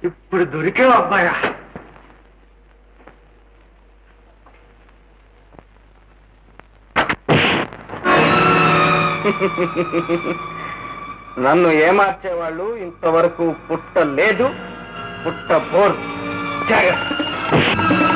ఇప్పుడు దొరికావు అబ్బాయా నన్ను ఏమార్చేవాళ్ళు ఇంతవరకు పుట్టలేదు పుట్టబోరు జాగ్రత్త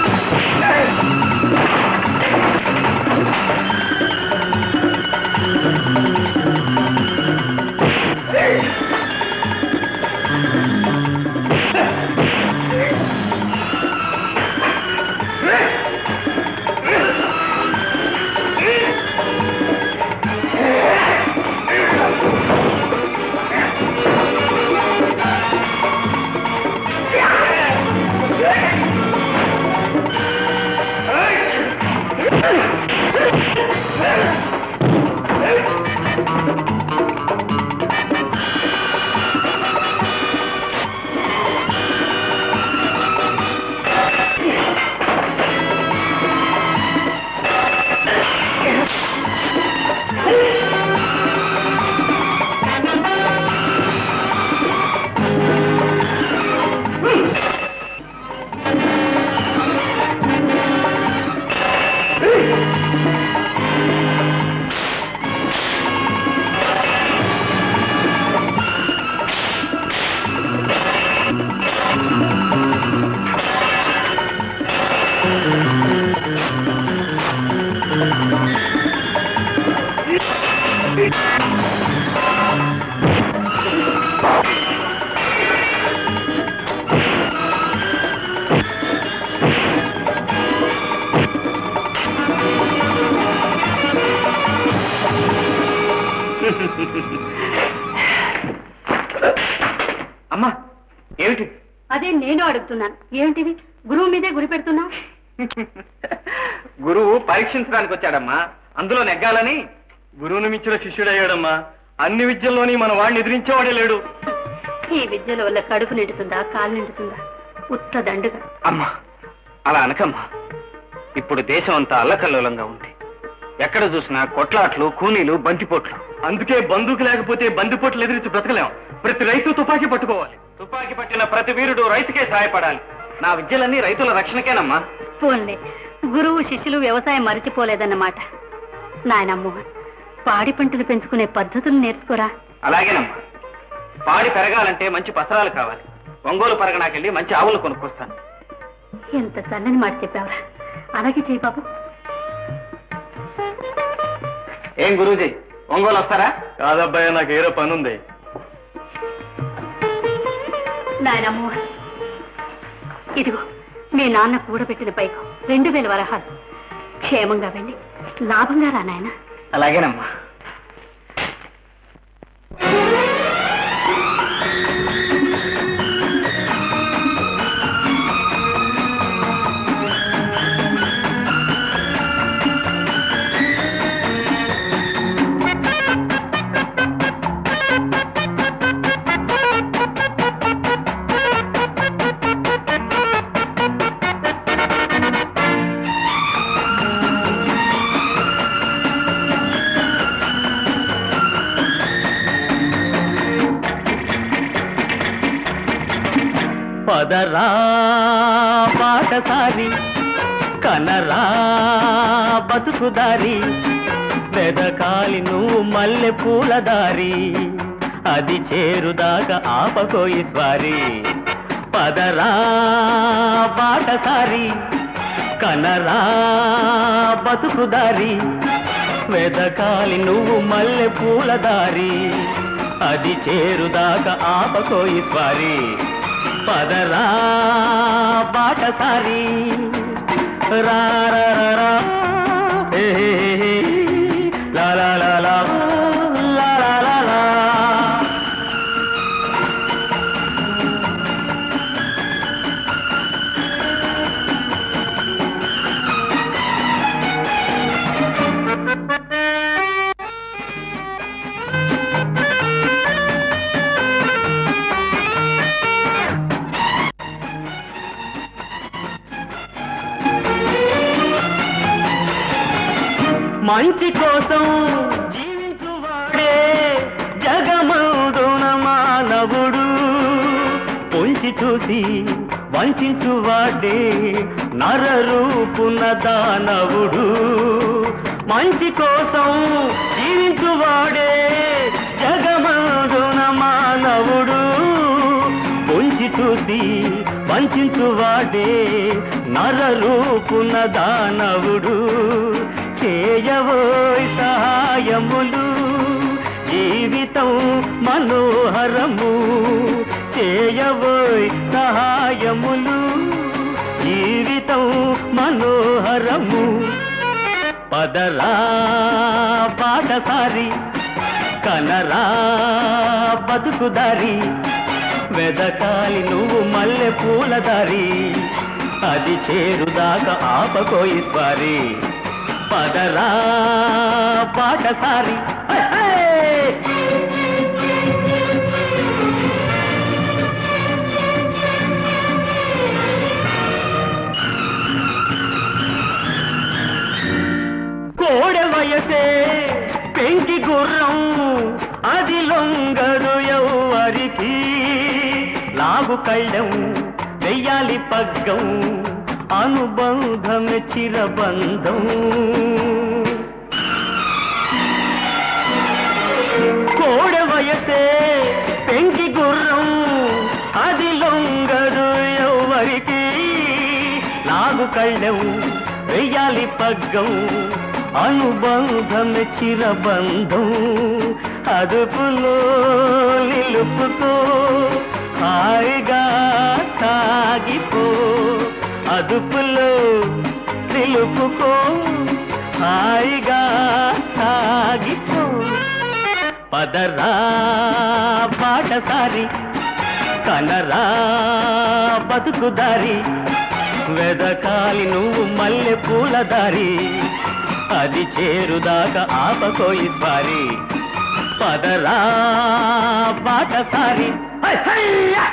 అమ్మా ఏమిటి అదే నేను అడుగుతున్నాను ఏమిటిది గురువు మీదే గురి పెడుతున్నావు గురువు పరీక్షించడానికి వచ్చాడమ్మా అందులో నెగ్గాలని గురువుని మించిన శిష్యుడయ్యాడమ్మా అన్ని విద్యల్లోని మన వాడిని ఎదిరించేవాడే లేడు ఈ విద్యల వల్ల కడుపు నిండుతుందా కాలు నిండుతుందా ఉత్త దండుగా అమ్మా అలా అనకమ్మా ఇప్పుడు దేశం అంతా అల్లకల్లోలంగా ఉంది ఎక్కడ చూసినా కొట్లాట్లు కూలీలు బంతిపోట్లు అందుకే బందూకు లేకపోతే బందిపోట్లు ఎదిరించి బ్రతకలేం ప్రతి రైతు తుపాకీ పట్టుకోవాలి తుపాకీ పట్టిన ప్రతి వీరుడు రైతుకే సహాయపడాలి నా విద్యలన్నీ రైతుల రక్షణకేనమ్మా పోన్లే గురువు శిష్యులు వ్యవసాయం మరిచిపోలేదన్నమాట నాయనమ్మో పాడి పంటలు పెంచుకునే పద్ధతులు నేర్చుకోరా అలాగేనమ్మా పాడి పెరగాలంటే మంచి పసరాలు కావాలి ఒంగోలు పరగనాకెళ్ళి మంచి ఆవులు కొనుక్కొస్తాను ఎంత చల్లని మాట చెప్పావురా అలాగే చేయి బాబు ఏం గురూజీ ఒంగోలు వస్తారా కాదబ్బాయి నాకు ఏదో పని ఉంది నాయనమ్మో ఇదిగో మీ నాన్న కూడబెట్టిన పైకు రెండు వేల వరహాలు క్షేమంగా వెళ్ళి లాభంగా రా నాయనా అలాగేనమ్మా పదరా పాటసారి కనరా బతుకుదారి వెదకాలి నువ్వు మల్లె పూల దారి అది చేరుదాకా ఆపకోయి స్వారి పదరా బాటసారి కనరా బతుకుదారి వెదకాలి నువ్వు మల్లె పూల దారి అది చేరుదాకా ఆపకోయి స్వారి పదరా బాటసారి రా రా రా రా. హే హే హే హే. లా లా లా లా. లా లా లా లా. మంచి కోసం జీవించువాడే జగమందున మానవుడు పొంచి పొంచి చూసి వంచు వాడే నరరూపున దానవుడు మంచి కోసం జీవించువాడే జగమందున మానవుడు పొంచి చూసి వంచువాడే నరరూపున దానవుడు చేయవోయ్ సహాయములు జీవితం మనోహరము చేయవోయ్ సహాయములు జీవితం మనోహరము పదరా పాటసారి కనరా బతుకుదారి వెదకాలి నువ్వు మల్లె పూలదారి అది చేరుదాకా ఆపకోయి స్వారి పదరా పాటసారి హై, హై! కోడె వయసే పెంకి గుర్రం అది లొంగదు ఎవరికి లాగు కళ్ళం వెయ్యాలి పగ్గం అనుబంధం చిరబంధం కోడె వయసే పెంకి గుర్రం అది లొంగదు ఎవరికి నాగు కళ్ళం వెయ్యాలి పగ్గం అనుబంధం చిరబంధం అదుపులో నిలుపుతో హాయిగా సాగిపో అదుపులో నిలుపుకో హాయిగా సాగిపో పదరా పాటసారి కనరా బతుకుదారి వెదకాలి నువ్వు మల్లె పూలదారి అది చేరుదాకా ఆపకోయి స్వారి పదరా పాటసారి హై, హయ్యా!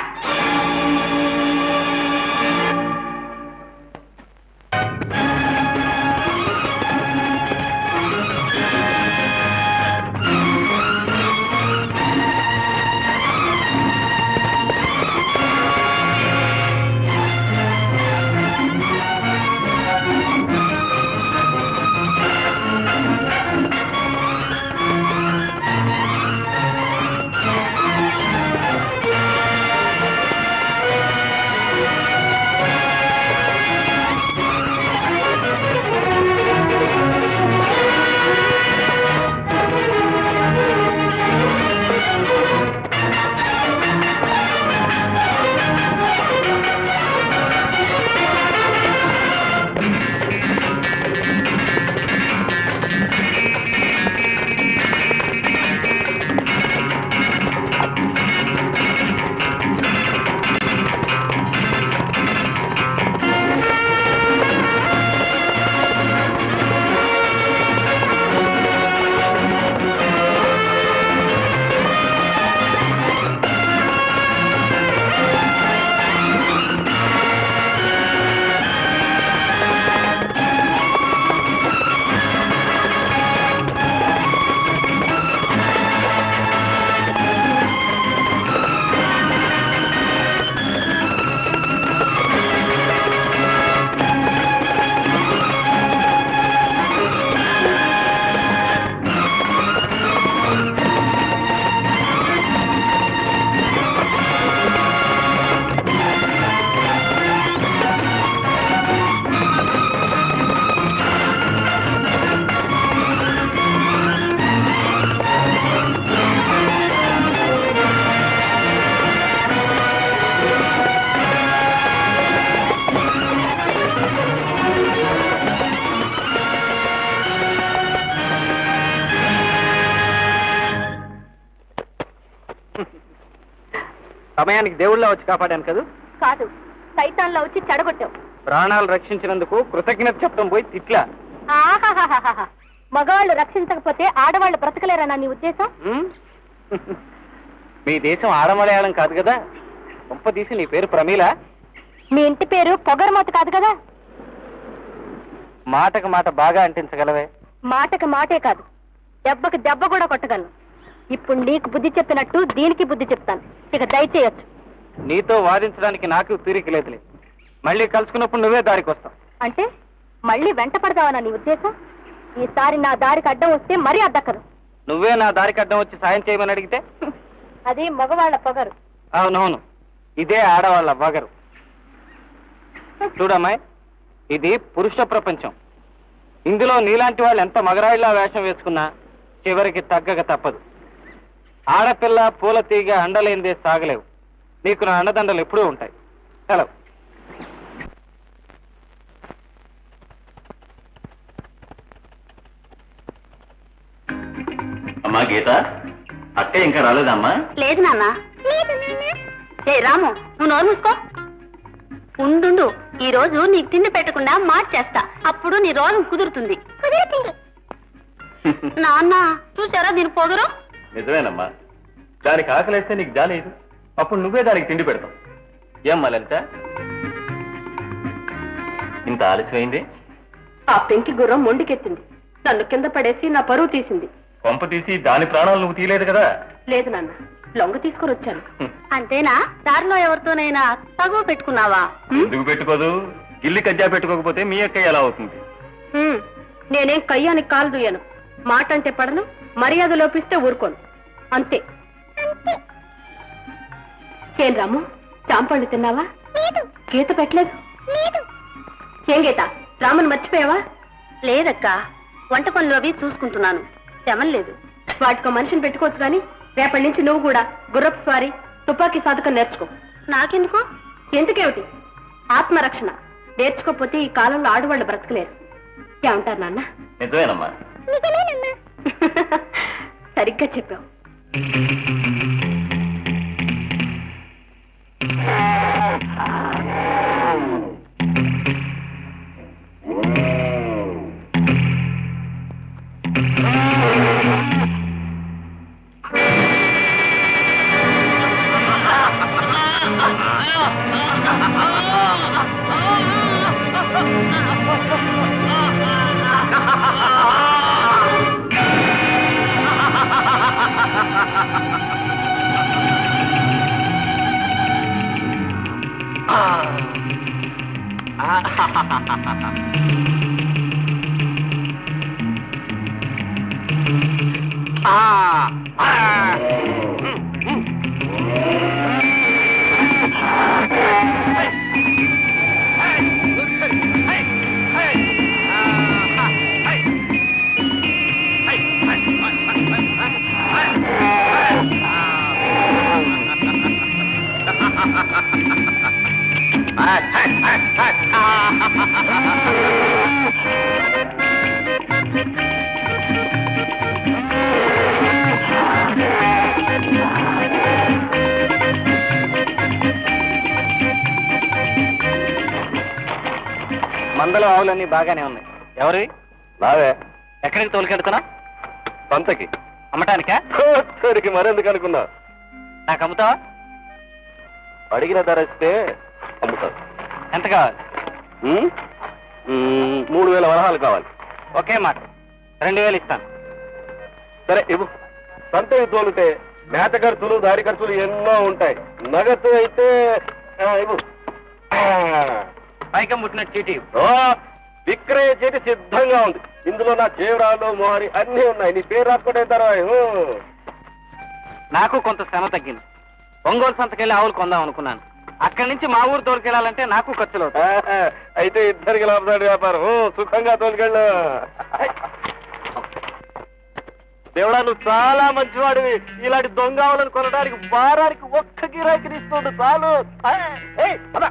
సమయానికి దేవుళ్ళ వచ్చి కాపాడాను కదా కాదు సైతాన్లో వచ్చి చెడగొట్టావు ప్రాణాలు రక్షించినందుకు కృతజ్ఞత చెప్పడం పోయి తిట్లా ఆహాహాహాహా. మగవాళ్ళు రక్షించకపోతే ఆడవాళ్ళు బ్రతకలేరన్నా నీ ఉద్దేశం ఉమ్? మీ దేశం ఆడమలయాళం కాదు కదా గొప్ప తీసి నీ పేరు ప్రమీల మీ ఇంటి పేరు పొగరమోత కాదు కదా మాటకు మాట బాగా అంటించగలవే మాటకి మాటే కాదు దెబ్బకి దెబ్బ కూడా కొట్టగలను ఇప్పుడు నీకు బుద్ధి చెప్పినట్టు దీనికి బుద్ధి చెప్తాను ఇక దయచేయొచ్చు నీతో వాదించడానికి నాకు తీరిక లేదులే మళ్ళీ కలుసుకున్నప్పుడు నువ్వే దారికి వస్తావు అంటే మళ్ళీ వెంట పడదావనా నీ ఉద్దేశం ఈసారి నా దారికి అడ్డం వస్తే మరీ అద్దక్కదు నువ్వే నా దారికి అడ్డం వచ్చి సాయం చేయమని అడిగితే అది మగవాళ్ల పొగరు అవునవును ఇదే ఆడవాళ్ళ వగరు చూడమ్మాయి ఇది పురుష ప్రపంచం ఇందులో నీలాంటి వాళ్ళు ఎంత మగరాయిలా వేషం వేసుకున్నా చివరికి తగ్గక తప్పదు ఆడపిల్ల పూల తీగ అండలేందే సాగలేవు నీకు నా అండదండలు ఎప్పుడూ ఉంటాయి సెలవు అమ్మా గీత అక్క ఇంకా రాలేదమ్మా లేదు నాన్న ఏ రాము నువ్వు నోరు మూసుకో ఉండు ఈ రోజు నీకు తిండి పెట్టకుండా మార్చేస్తా అప్పుడు నీ రోగం కుదురుతుంది నాన్న చూసారా దీని పొగరు నిజమేనమ్మా దానికి ఆకలేస్తే నీకు జాలేదు అప్పుడు నువ్వే దానికి తిండి పెడతావు ఏమ్మా లలిత ఇంత ఆలస్యమైంది ఆ పెంకి గుర్రం మొండికెత్తింది నన్ను కింద పడేసి నా పరువు తీసింది కొంప తీసి దాని ప్రాణాలు నువ్వు తీయలేదు కదా లేదు నాన్న లొంగ తీసుకొని వచ్చాను అంతేనా దారిలో ఎవరితోనైనా తగువ పెట్టుకున్నావా ఎందుకు పెట్టుకోదు గిల్లి కజ్జా పెట్టుకోకపోతే మీ అక్క ఎలా అవుతుంది హ్మ్. నేనేం కయ్యానికి కాలు దుయ్యను మాట అంటే పడను మర్యాద లోపిస్తే ఊరుకోను అంతే ఏం రాము చాంపళ్ళు తిన్నావా గీత పెట్టలేదు ఏం గీత రాముని మర్చిపోయావా లేదక్క వంట పనులు అవి చూసుకుంటున్నాను తెమలేదు వాటికో మనిషిని పెట్టుకోవచ్చు కానీ రేపటి నుంచి నువ్వు కూడా గుర్రపు స్వారీ తుపాకీ సాధకం నేర్చుకో నాకెందుకు ఎందుకేమిటి ఆత్మరక్షణ నేర్చుకోకపోతే ఈ కాలంలో ఆడవాళ్ళు బ్రతకలేరు ఏమంటారు నాన్న నిజమేనమ్మా సరిగ్గా చెప్పావు మందలో ఆవులన్నీ బాగానే ఉన్నాయి ఎవరి నావే ఎక్కడికి తోలుకెడుతున్నా సంతకి అమ్మటానికా సరికి మరెందుకు అనుకున్నా నాకు అమ్ముతావా అడిగిన ధర ఇస్తే అమ్ముతారు ఎంత కావాలి ఉమ్? ఉమ్, మూడు వేల వరహాలు కావాలి ఒకే మాట రెండు వేలు ఇస్తాను సరే ఇవ్వు సంత తోలుంటే మేత ఖర్చులు దారి ఖర్చులు ఎన్నో ఉంటాయి నగదు అయితే ఆ, ఇవ్వు ఆ. పైకం పుట్టిన చీటీ ఇవ్వు. ఓ, విక్రయ చేతి సిద్ధంగా ఉంది ఇందులో నా జీవరాలు మోహరి అన్ని ఉన్నాయి నీ పేరు రాసుకుంటే తర్వాత నాకు కొంత శ్రమ తగ్గింది ఒంగోలు సంతకెళ్ళి ఆవులు కొందాం అనుకున్నాను అక్కడి నుంచి మా ఊరు తోలుకెళ్ళాలంటే నాకు ఖర్చులు అవుతాయి అయితే ఇద్దరికి లాభదాడి వ్యాపారం ఓ, సుఖంగా తోలుకెళ్ళు దేవుడా నువ్వు చాలా మంచివాడివి ఇలాంటి దొంగ ఆవులను కొనడానికి వారానికి ఒక్క గిరాకీ ఇస్తుండు చాలు ఆ, ఏయ్, పద.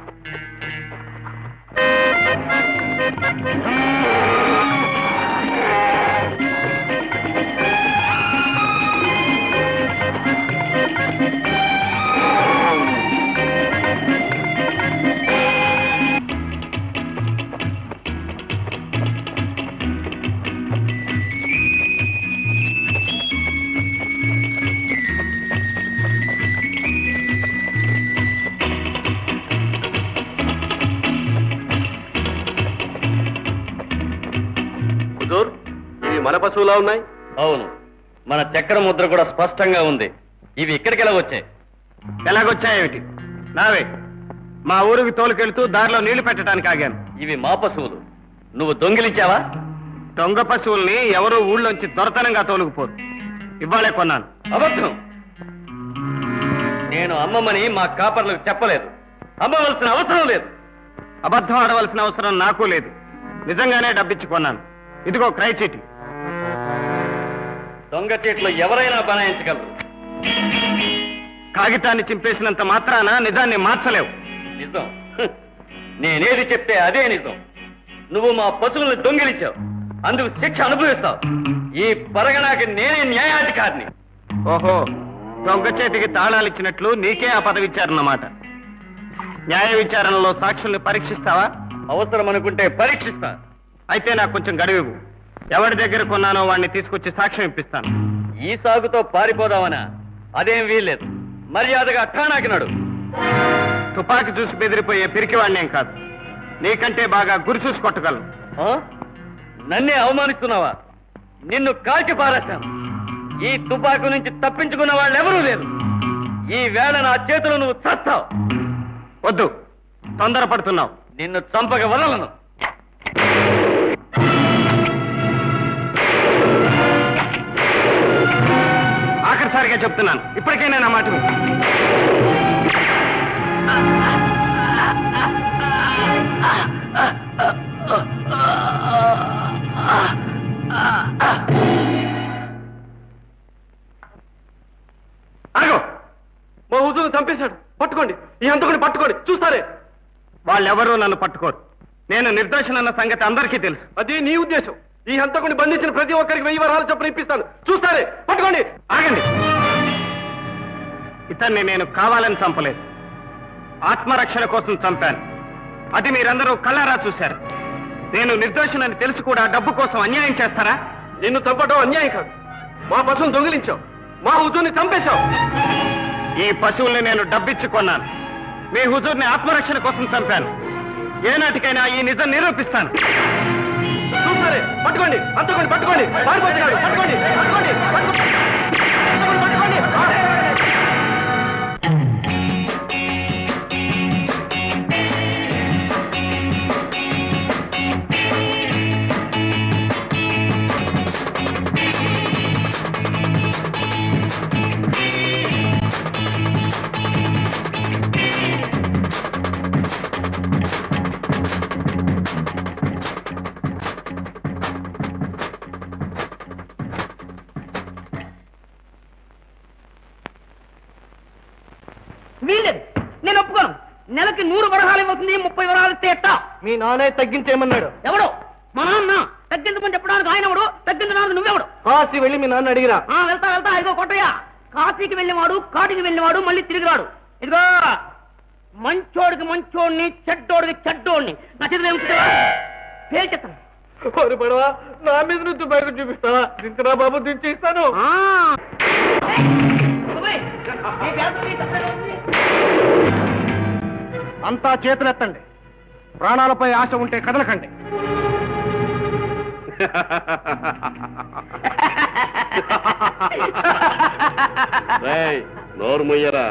హుజూర్ ఇవి మన పశువులా ఉన్నాయి అవును మన చక్ర ముద్ర కూడా స్పష్టంగా ఉంది ఇవి ఇక్కడికి ఎలా వచ్చాయి ఎలాగొచ్చాయేమిటి నావే మా ఊరికి తోలుకెళ్తూ దారిలో నీళ్లు పెట్టడానికి ఆగాను ఇవి మా పశువులు నువ్వు దొంగిలించావా దొంగ పశువుల్ని ఎవరూ ఊళ్ళోంచి దొరతనంగా తోలుకుపోరు ఇవాళే కొన్నాను అబద్ధం నేను అమ్మమ్మని మా కాపర్లకు చెప్పలేదు అమ్మవలసిన అవసరం లేదు అబద్ధం ఆడవలసిన అవసరం నాకు లేదు నిజంగానే డబ్బిచ్చి కొన్నాను ఇదిగో క్రై చీటి దొంగ చీట్లు ఎవరైనా బనాయించగలరు కాగితాన్ని చింపేసినంత మాత్రాన నిజాన్ని మార్చలేవు నిజం హ్. నేనేది చెప్తే అదే నిజం నువ్వు మా పశువుల్ని దొంగిలించావు అందుకు శిక్ష అనుభవిస్తావు ఈ పరగణాకి నేనే న్యాయాధికారిని ఓహో దొంగ చేతికి తాళాలు ఇచ్చినట్లు నీకే ఆ పదవి ఇచ్చారన్నమాట న్యాయ విచారణలో సాక్షుల్ని పరీక్షిస్తావా అవసరం అనుకుంటే పరీక్షిస్తా అయితే నాకు కొంచెం గడువు ఎవరి దగ్గర కొన్నానో వాడిని తీసుకొచ్చి సాక్ష్యం ఇప్పిస్తాను ఈ సాగుతో పారిపోదామనా అదేం వీల్లేదు మర్యాదగా ఠాణాకి నడు తుపాకీ చూసి బెదిరిపోయే పిరికివాడినేం కాదు నీకంటే బాగా గురి చూసి కొట్టగలను ఆ? నన్నే అవమానిస్తున్నావా నిన్ను కాల్చి పారేస్తాను ఈ తుపాకు నుంచి తప్పించుకున్న వాళ్ళు ఎవరూ లేరు ఈ వేళ నా చేతులు నువ్వు చస్తావు వద్దు తొందరపడుతున్నావు నిన్ను చంపక వదలను ఆఖరిసారిగా చెప్తున్నాను ఇప్పటికైనా నా మాట విను. ఆగు మా హుజూరు చంపేశాడు పట్టుకోండి ఈ హంతకుని పట్టుకోండి చూస్తారే వాళ్ళెవరూ నన్ను పట్టుకోరు నేను నిర్దోషనన్న సంగతి అందరికీ తెలుసు అది నీ ఉద్దేశం ఈ హంతకుని బంధించిన ప్రతి ఒక్కరికి వెయ్యి వరాలు చొప్పున ఇప్పిస్తాను చూస్తారే పట్టుకోండి ఆగండి ఇతన్ని నేను కావాలని చంపలేదు ఆత్మరక్షణ కోసం చంపాను అది మీరందరూ కళ్ళారా చూశారు నేను నిర్దోషులని తెలిసి కూడా డబ్బు కోసం అన్యాయం చేస్తారా నిన్ను చంపడం అన్యాయం కాదు మా పశువును దొంగిలించావు మా హుజూర్ని చంపేశావు ఈ పశువుల్ని నేను డబ్బిచ్చి కొన్నాను మీ హుజూర్ని ఆత్మరక్షణ కోసం చంపాను ఏనాటికైనా ఈ నిజం నిరూపిస్తాను చూస్తారే పట్టుకోండి హంతకుని పట్టుకోండి పారిపోతున్నాడు పట్టుకోండి పట్టుకోండి పట్టుకోండి హంతకుని పట్టుకోండి ఆ. వీల్లేదు నేను ఒప్పుకోను నెలకి నూరు వరహాలు ఇవ్వతుంది ముప్పై వరహాలు ఇస్తే ఎట్టా మీ నానే తగ్గించేయమన్నాడు ఎవడు మా నాన్న తగ్గించమని చెప్పడానికి ఆయన ఎవడు తగ్గించడానికి నువ్వెవడు కాసి వెళ్ళి మీ నాన్న అడిగిరా ఆ వెళ్తా వెళ్తా ఇదిగో కొట్టయ్య కాశీకి వెళ్ళినవాడు కాటికి వెళ్ళినవాడు మళ్ళీ తిరిగి రాడు ఇదిగో మంచోడికి మంచోడిని చెడ్డోడికి చెడ్డోడిని నా చేతిలో ఉంచుతావా పేల్చేస్తాను ఓరి పడవా నా మీద నువ్వు తుపాకు చూపిస్తావా దించరా బాబు దించి ఇస్తాను ఆ. బాబాయ్, ఈ బ్యాగ్ నీ తప్పేలా ఉంది? అంతా చేతులెత్తండి ప్రాణాలపై ఆశ ఉంటే కదలకండి నోరు ముయ్యరా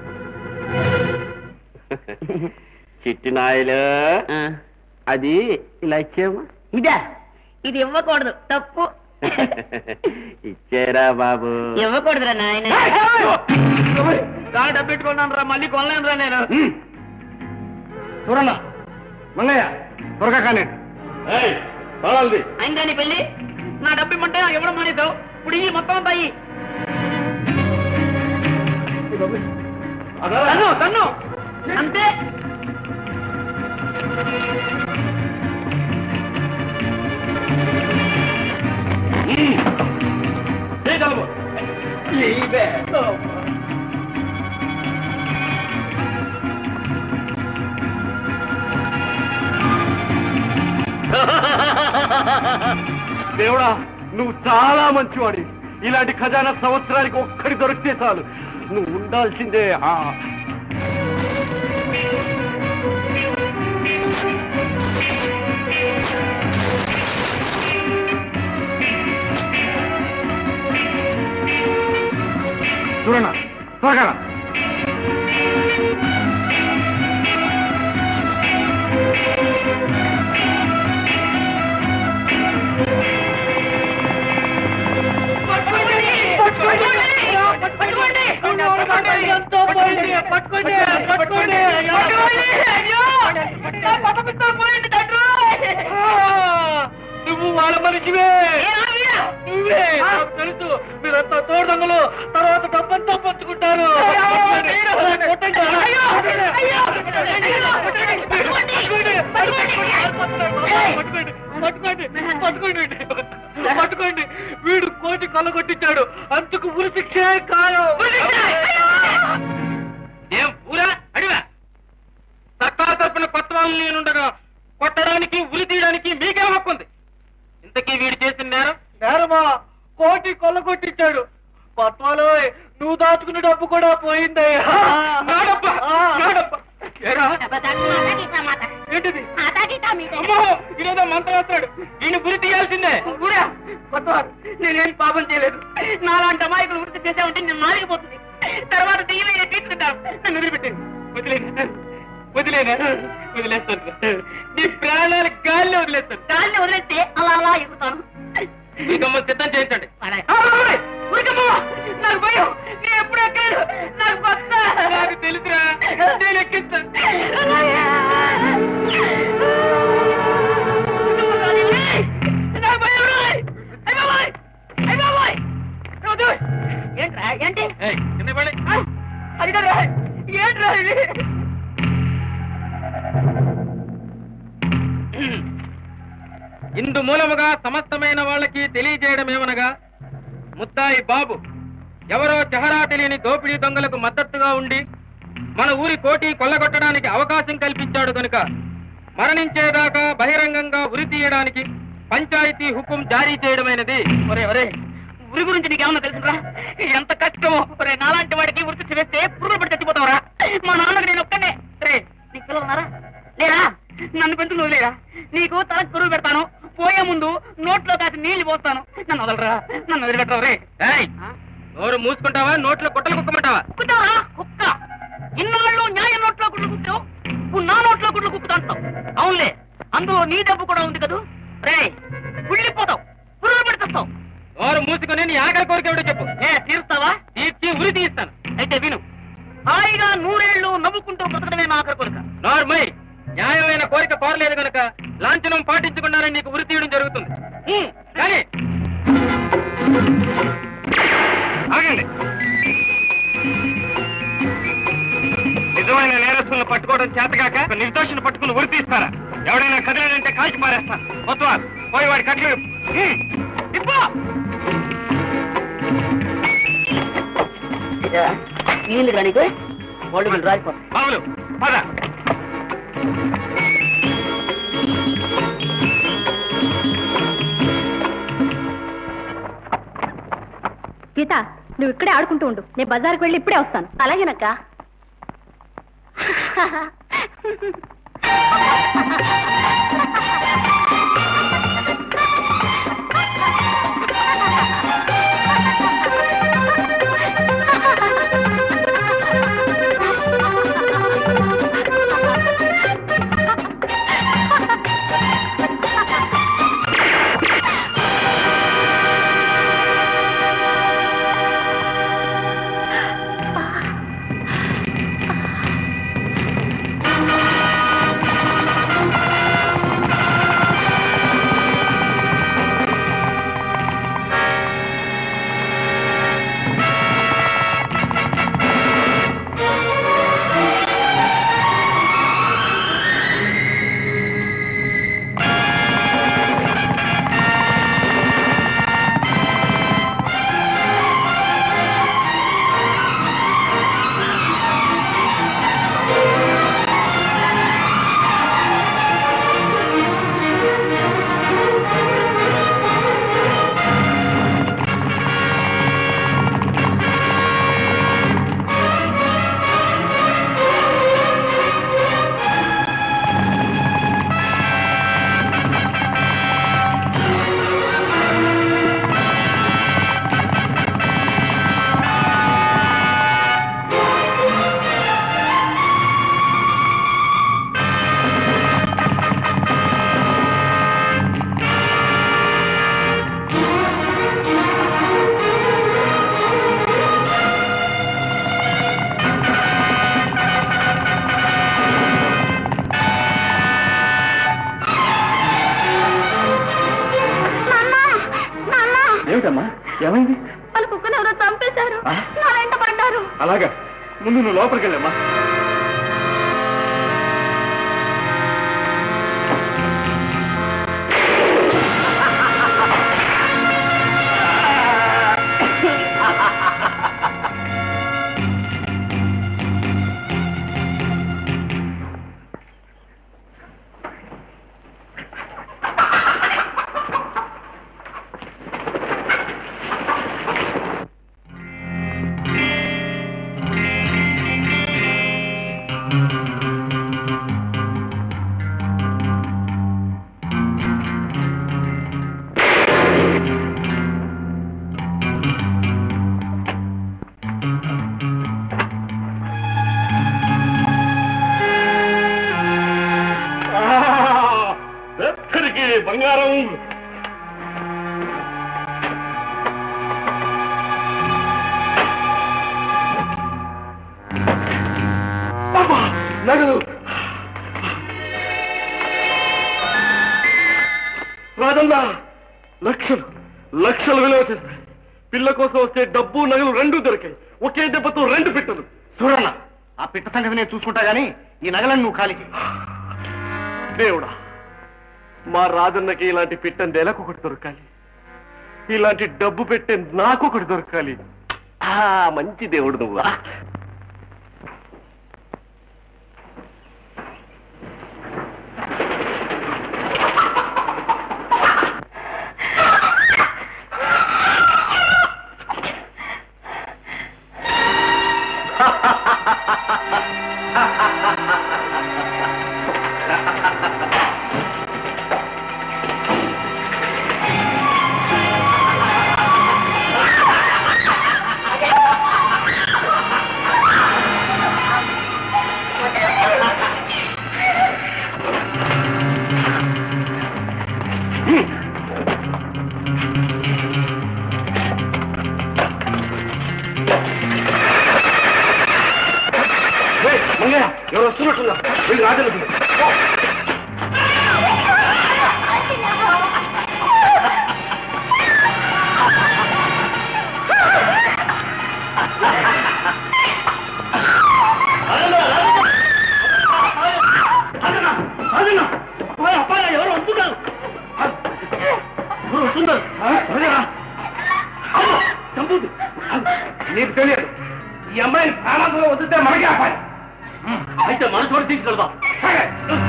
చిట్టి నాయలు అది ఇలా ఇచ్చేమా ఇదా ఇది ఇవ్వకూడదు తప్పు ఇచ్చేరా బాబు ఇవ్వకూడదురా నాయన కాలు డబ్బెట్టుకున్నాను రా మళ్ళీ కొనలేను రా నేను చూడన్నా మంగయ్య త్వరగా కానీ అయిందా నీ పెళ్లి నా డబ్బు ఇమ్మంటే నాకు ఇవ్వడం మానేశావు ఇప్పుడు ఈ మొత్తం అంతా అయ్యి తన్ను తన్ను అంతే దేవుడా నువ్వు చాలా మంచివాడి ఇలాంటి ఖజానా సంవత్సరానికి ఒక్కడి దొరికితే చాలు నువ్వు ఉండాల్సిందే ఆ. చూడన్నా త్వరగా రా. నువ్వు వాళ్ళ మనిషివే నువ్వే నాకు తెలుసు మీరంతా తోడుదొంగలు తర్వాత డబ్బంతా పంచుకుంటారు కొట్టండి. పట్టుకోండి పట్టుకోండి పట్టుకోండి పట్టుకోండి వీడు కోటి కొల్లగొట్టించాడు అందుకు ఉరి శిక్షే ఖాయం ఏం పూరా అడివా సర్కార్ తరపున పత్రాలు నేనుండగా కొట్టడానికి ఉరి తీయడానికి మీకేం హక్కు ఉంది ఇంతకీ వీడు చేసిన నేరం నేరమా కోటి కొల్లగొట్టించాడు పత్రాలు నువ్వు దాచుకున్న డబ్బు కూడా పోయిందయ్యా నా డబ్బా, నా డబ్బా. ఏరా? ఏంటిది అమ్మో, ఇదేదో మంత్రం వేస్తాడు ఈయన గురి తీయాల్సిందే ఊరా కొత్తవారు నేనేం పాపం చేయలేదు నాలాంటి అమాయకులు వృత్తి చేసామంటే నేను మారిపోతుంది తర్వాత తీయలే తీసుకుంటాను నన్ను వదిలిపెట్టాను వదిలేనా వదిలేనా వదిలేస్తాను నీ ప్రాణాలు గాల్లో వదిలేస్తాను దాన్ని వదిలేస్తే అలా అలా ఎగుతాను ఇంకమ్మ సిద్ధం చేయించండి ఉరికమ్మ నాకు భయం నేను ఎప్పుడు ఎక్కలేదు నాకు కొత్త నాకు తెలుసురా నేను ఎక్కిస్తాను నాకు భయం రాయ్. అయ్ బాబోయ్! అయ్ బాబోయ్! నువ్వు దూయ్. ఏంట్రా ఏంటి ఏయ్, కింద పడి. ఆ, అది కదా ఏంట్రా ఇది ఇందు మూలముగా సమస్తమైన వాళ్ళకి తెలియజేయడమేమనగా ముద్దాయి బాబు ఎవరో చెహరా తెలియని దోపిడీ దొంగలకు మద్దతుగా ఉండి మన ఊరి కోటి కొల్లగొట్టడానికి అవకాశం కల్పించాడు కనుక మరణించేదాకా బహిరంగంగా ఉరి తీయడానికి పంచాయతీ హుకుం జారీ చేయడమైనది ఒరే ఒరే ఉరి గురించి నీకేమన్నా తెలుసురా ఎంత కష్టమో ఒరే నాలాంటి వాడికి ఉరి వేస్తే పురుగులు పడి చచ్చిపోతావురా మా నాన్నకి నేను ఒక్కనే రే నీకు పిల్లలు ఉన్నారా లేరా నన్ను పెంచుకు వదిలేరా నీకు తలకు కురువు పెడతాను పోయే ముందు నోట్లో కాసి నీళ్లు పోస్తాను నన్ను వదలరా నన్ను వదిలిపెట్టరా రే ఏయ్, నోరు మూసుకుంటావా నోట్లో గుట్టలు కుక్కమంటావా కుక్కుతావా కుక్క ఇన్నాళ్ళు న్యాయ నోట్లో గుడ్లు కుక్కావు ఇప్పుడు నా నోట్లో గుడ్లు కుక్కుతాంటావు అవునులే అందులో నీ డబ్బు కూడా ఉంది కదూ రే కుళ్ళిపోతావు పురుగులు పెడతావు నోరు మూసుకుని నీ ఆఖరి కోరిక ఏమిటో చెప్పు ఏ తీరుస్తావా తీర్చి ఉరి తీస్తాను అయితే విను హాయిగా నూరేళ్లు నవ్వుకుంటూ బతకడమే నా ఆఖరి కోరిక నార్మల్ న్యాయమైన కోరిక కోరలేదు గనక లాంఛనం పాటించకుండానే నీకు ఉరి తీయడం జరుగుతుంది హ్మ్, కానీ ఆగండి నిజమైన నేరస్తులను పట్టుకోవడం చేతగాక ఒక నిర్దోషిని పట్టుకుని ఉరి తీస్తారా ఎవడైనా కదిలేదంటే కాల్చి పారేస్తాను మొత్తం పోయి వాడి కట్లు హ్మ్. ఇప్పో నీళ్ళు కానీ ఒళ్ళు మీద రాలిపోతాయి బాబులు పద గీత నువ్వు ఇక్కడే ఆడుకుంటూ ఉండు నేను బజార్కి వెళ్ళి ఇప్పుడే వస్తాను అలాగేనక్క అలాగా ముందు నువ్వు లోపలికి వెళ్ళమ్మా ఎక్కడికి బంగారం అబ్బా, నగలు రాజన్న లక్షలు లక్షలు విలువ చేస్తాయి పిల్ల కోసం వస్తే డబ్బు నగలు రెండు దొరికాయి ఒకే దెబ్బతో రెండు పిట్టలు చూడన్నా ఆ పిట్ట సంగతి నేను చూసుకుంటా గానీ ఈ నగలను నువ్వు ఖాళీ చెయ్యి. దేవుడా మా రాజన్నకి ఇలాంటి పిట్ట నెలకొకటి దొరకాలి ఇలాంటి డబ్బు పెట్టే నాకొకటి దొరకాలి ఆ మంచి దేవుడు నువ్వు ఏయ్, మంగయ్య ఎవరు వస్తున్నట్టున్నా వెళ్ళి రాజన్న పిలు. ఓ. ఎవరు వస్తున్నారు ఎవరు వస్తున్నారు? ఆ? రాజన్న. అమ్మో, చంపుద్ది. నీకు తెలియదు ఈ అమ్మాయిని ప్రాణాంతంలో వదిలితే మనకే అపాయం అయితే మన చోటు తీసుకెళ్దాం సరే.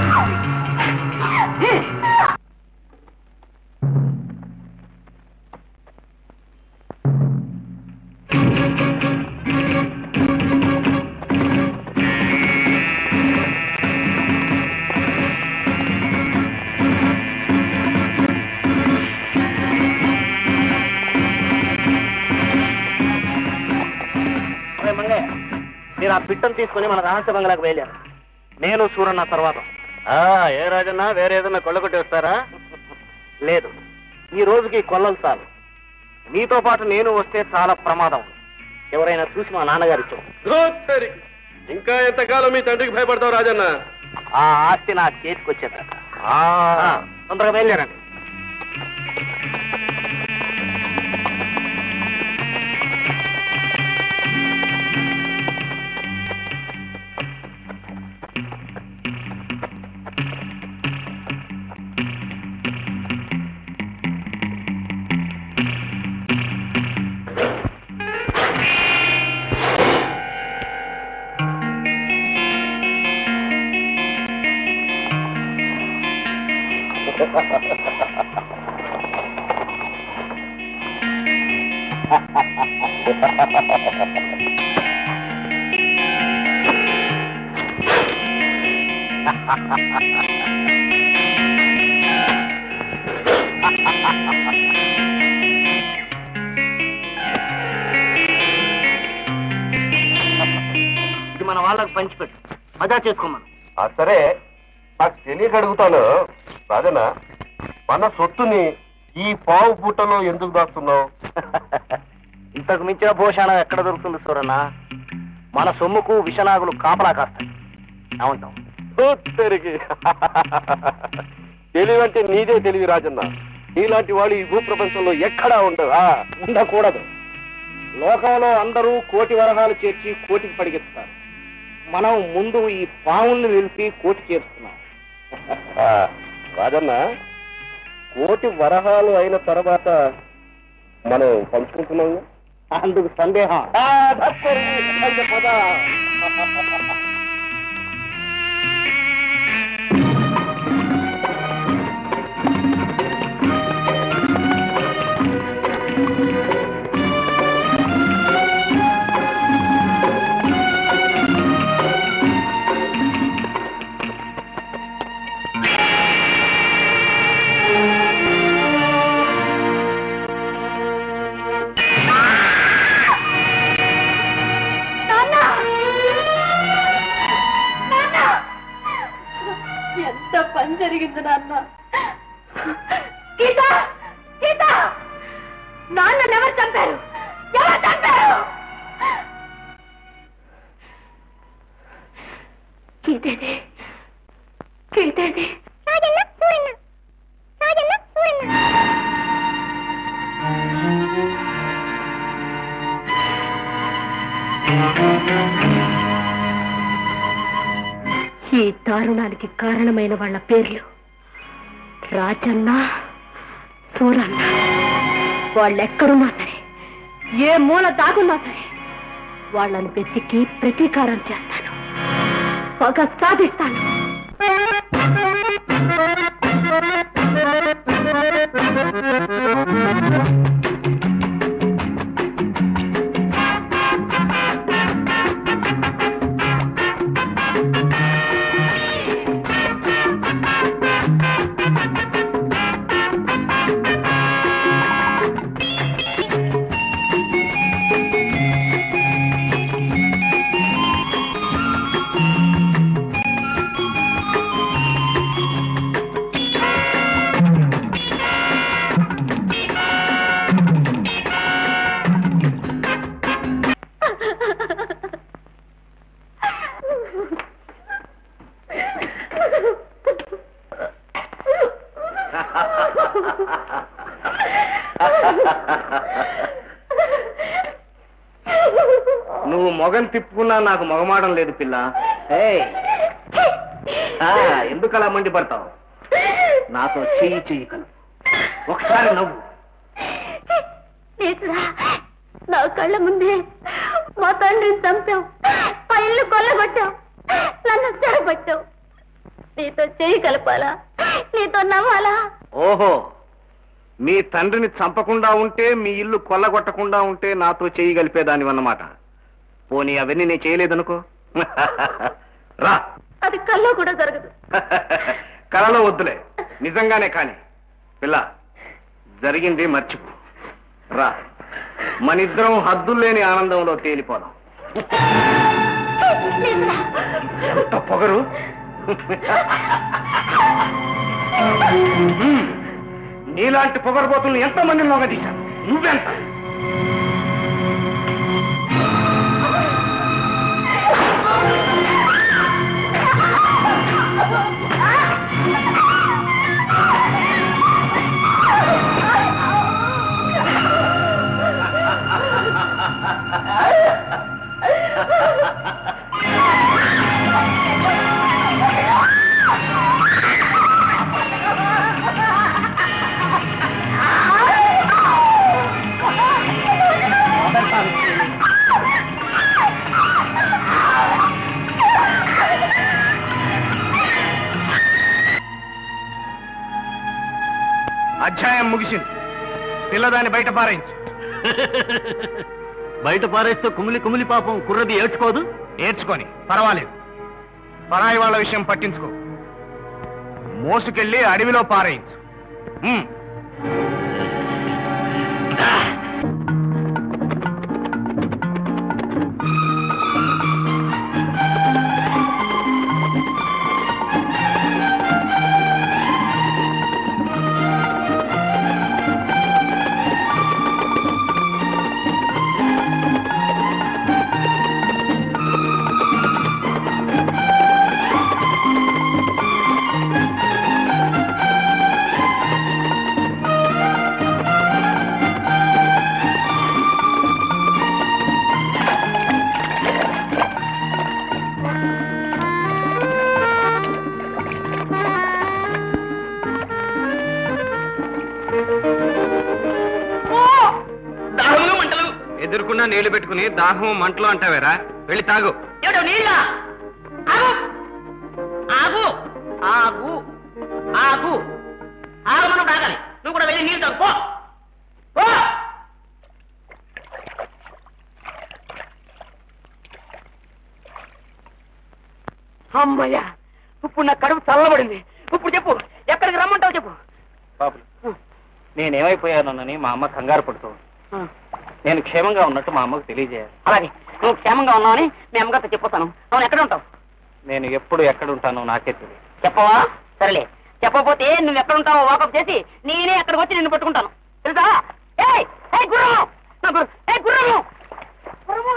మంగయ్య మీరు ఆ పిట్టను తీసుకుని మన రహస్య బంగ్లాకు వెళ్ళారు నేను సూరన్న తర్వాత ఏ రాజన్న వేరే ఏదైనా కొల్లగొట్టి వస్తారా లేదు ఈ రోజుకి కొల్లలు చాలు మీతో పాటు నేను వస్తే చాలా ప్రమాదం ఎవరైనా చూసి మా నాన్నగారు ఇచ్చాం ధోత్తరికి. ఇంకా ఎంతకాలం మీ తండ్రికి భయపడతావు రాజన్న ఆ ఆస్తి నా చేతికి వచ్చేదాకా తొందరగా బయలుదేరండి ఇది మన వాళ్ళకి పంచిపెట్టు మజా చేసుకోమను ఆ సరే నాకు తెలియక అడుగుతాను రాజన్న మన సొత్తుని ఈ పావు పుట్టలో ఎందుకు దాస్తున్నావు ఇంతకు మించిన భూషణం ఎక్కడ దొరుకుతుంది సూరన్న మన సొమ్ముకు విషనాగులు కాపలా కాస్తాయి ఏమంటాం ధోత్తరికి. తెలివంటే నీదే తెలివి రాజన్న నీలాంటి వాడు ఈ భూప్రపంచంలో ఎక్కడా ఉండవు ఆ, ఉండకూడదు లోకంలో అందరూ కోటి వరహాలు చేర్చి కోటికి పడిగెత్తారు మనం ముందు ఈ పావుల్ని నిలిపి కోటి చేరుస్తున్నాం రాజన్న కోటి వరహాలు అయిన తర్వాత మనం పంచుకుంటున్నాం అందుకు సందేహం ఎంత పని జరిగింది నాన్న గీత గీత నాన్న ఎవరు చంపారు ఎవరు చంపారు గీతేది గీతేది ఈ దారుణానికి కారణమైన వాళ్ళ పేర్లు రాజన్న సూరన్న వాళ్ళెక్కడున్నా సరే ఏ మూల దాగున్నా సరే వాళ్ళని వెతికి ప్రతీకారం చేస్తాను పగ సాధిస్తాను నువ్వు మొగం తిప్పుకున్నా నాకు మొగమాడం లేదు పిల్ల ఏయ్, ఆ, ఎందుకు అలా మండిపడతావు నాతో చెయ్యి చెయ్యి కలు ఒకసారి నవ్వు నీతుడా నా కళ్ళ ముందే మా తండ్రిని చంపావు మా ఇల్లు కొల్లగొట్టావు నన్ను చెడగొట్టావు నీతో చేయి కలపాలా నీతో నవ్వాలా ఓహో మీ తండ్రిని చంపకుండా ఉంటే మీ ఇల్లు కొల్లగొట్టకుండా ఉంటే నాతో చెయ్యి కలిపేదాని అన్నమాట పోనీ అవన్నీ నేను చేయలేదనుకో రా అది కల్లో కూడా జరగదు కలలో వద్దులే నిజంగానే కాని పిల్ల జరిగింది మర్చిపో రా మనిద్దరం హద్దుల్లేని ఆనందంలో తేలిపోదాం నీతుడా, ఎంత పొగరు హ్మ్. నీలాంటి పొగరబోతుల్ని ఎంతమందిని మొగదీశాను నువ్వెంత అధ్యాయం ముగిసింది పిల్లదాన్ని బయట పారాయించు బయట పారేస్తే కుమిలి కుమిలి పాపం కుర్రది ఏడ్చుకోదు ఏడ్చుకొని పర్వాలేదు పరాయి వాళ్ళ విషయం పట్టించుకో మోసుకెళ్ళి అడవిలో పారేయించు ఉమ్. నీళ్లు పెట్టుకుని దాహం మంటలు అంటావేరా వెళ్ళి తాగు ఏమిటో నీళ్ళ ఆగు ఆగు ఆగు ఆగు ఆగమనం తాగాలి నువ్వు కూడా వెళ్ళి నీళ్ళు తాగు పో పో అమ్మయ్యా ఇప్పుడు నా కడుపు చల్లబడింది ఇప్పుడు చెప్పు ఎక్కడికి రమ్మంటావు చెప్పు బాబులు నేనేమైపోయానని మా అమ్మ కంగారు పడుతూ నేను క్షేమంగా ఉన్నట్టు మా అమ్మకు తెలియజేయాలి అలాగే నువ్వు క్షేమంగా ఉన్నావని మీ అమ్మగారితో చెప్పొస్తాను అవును ఎక్కడ ఉంటావు నేను ఎప్పుడు ఎక్కడ ఉంటానో నాకే తెలియదు చెప్పవా సరేలే చెప్పకపోతే నువ్వు ఎక్కడ ఉంటావో వాకప్ చేసి నేనే అక్కడికి వచ్చి నిన్ను పట్టుకుంటాను తెలుసా ఏయ్ ఏయ్ గుర్రము నా గుర్ర- ఏయ్ గుర్రము గుర్రము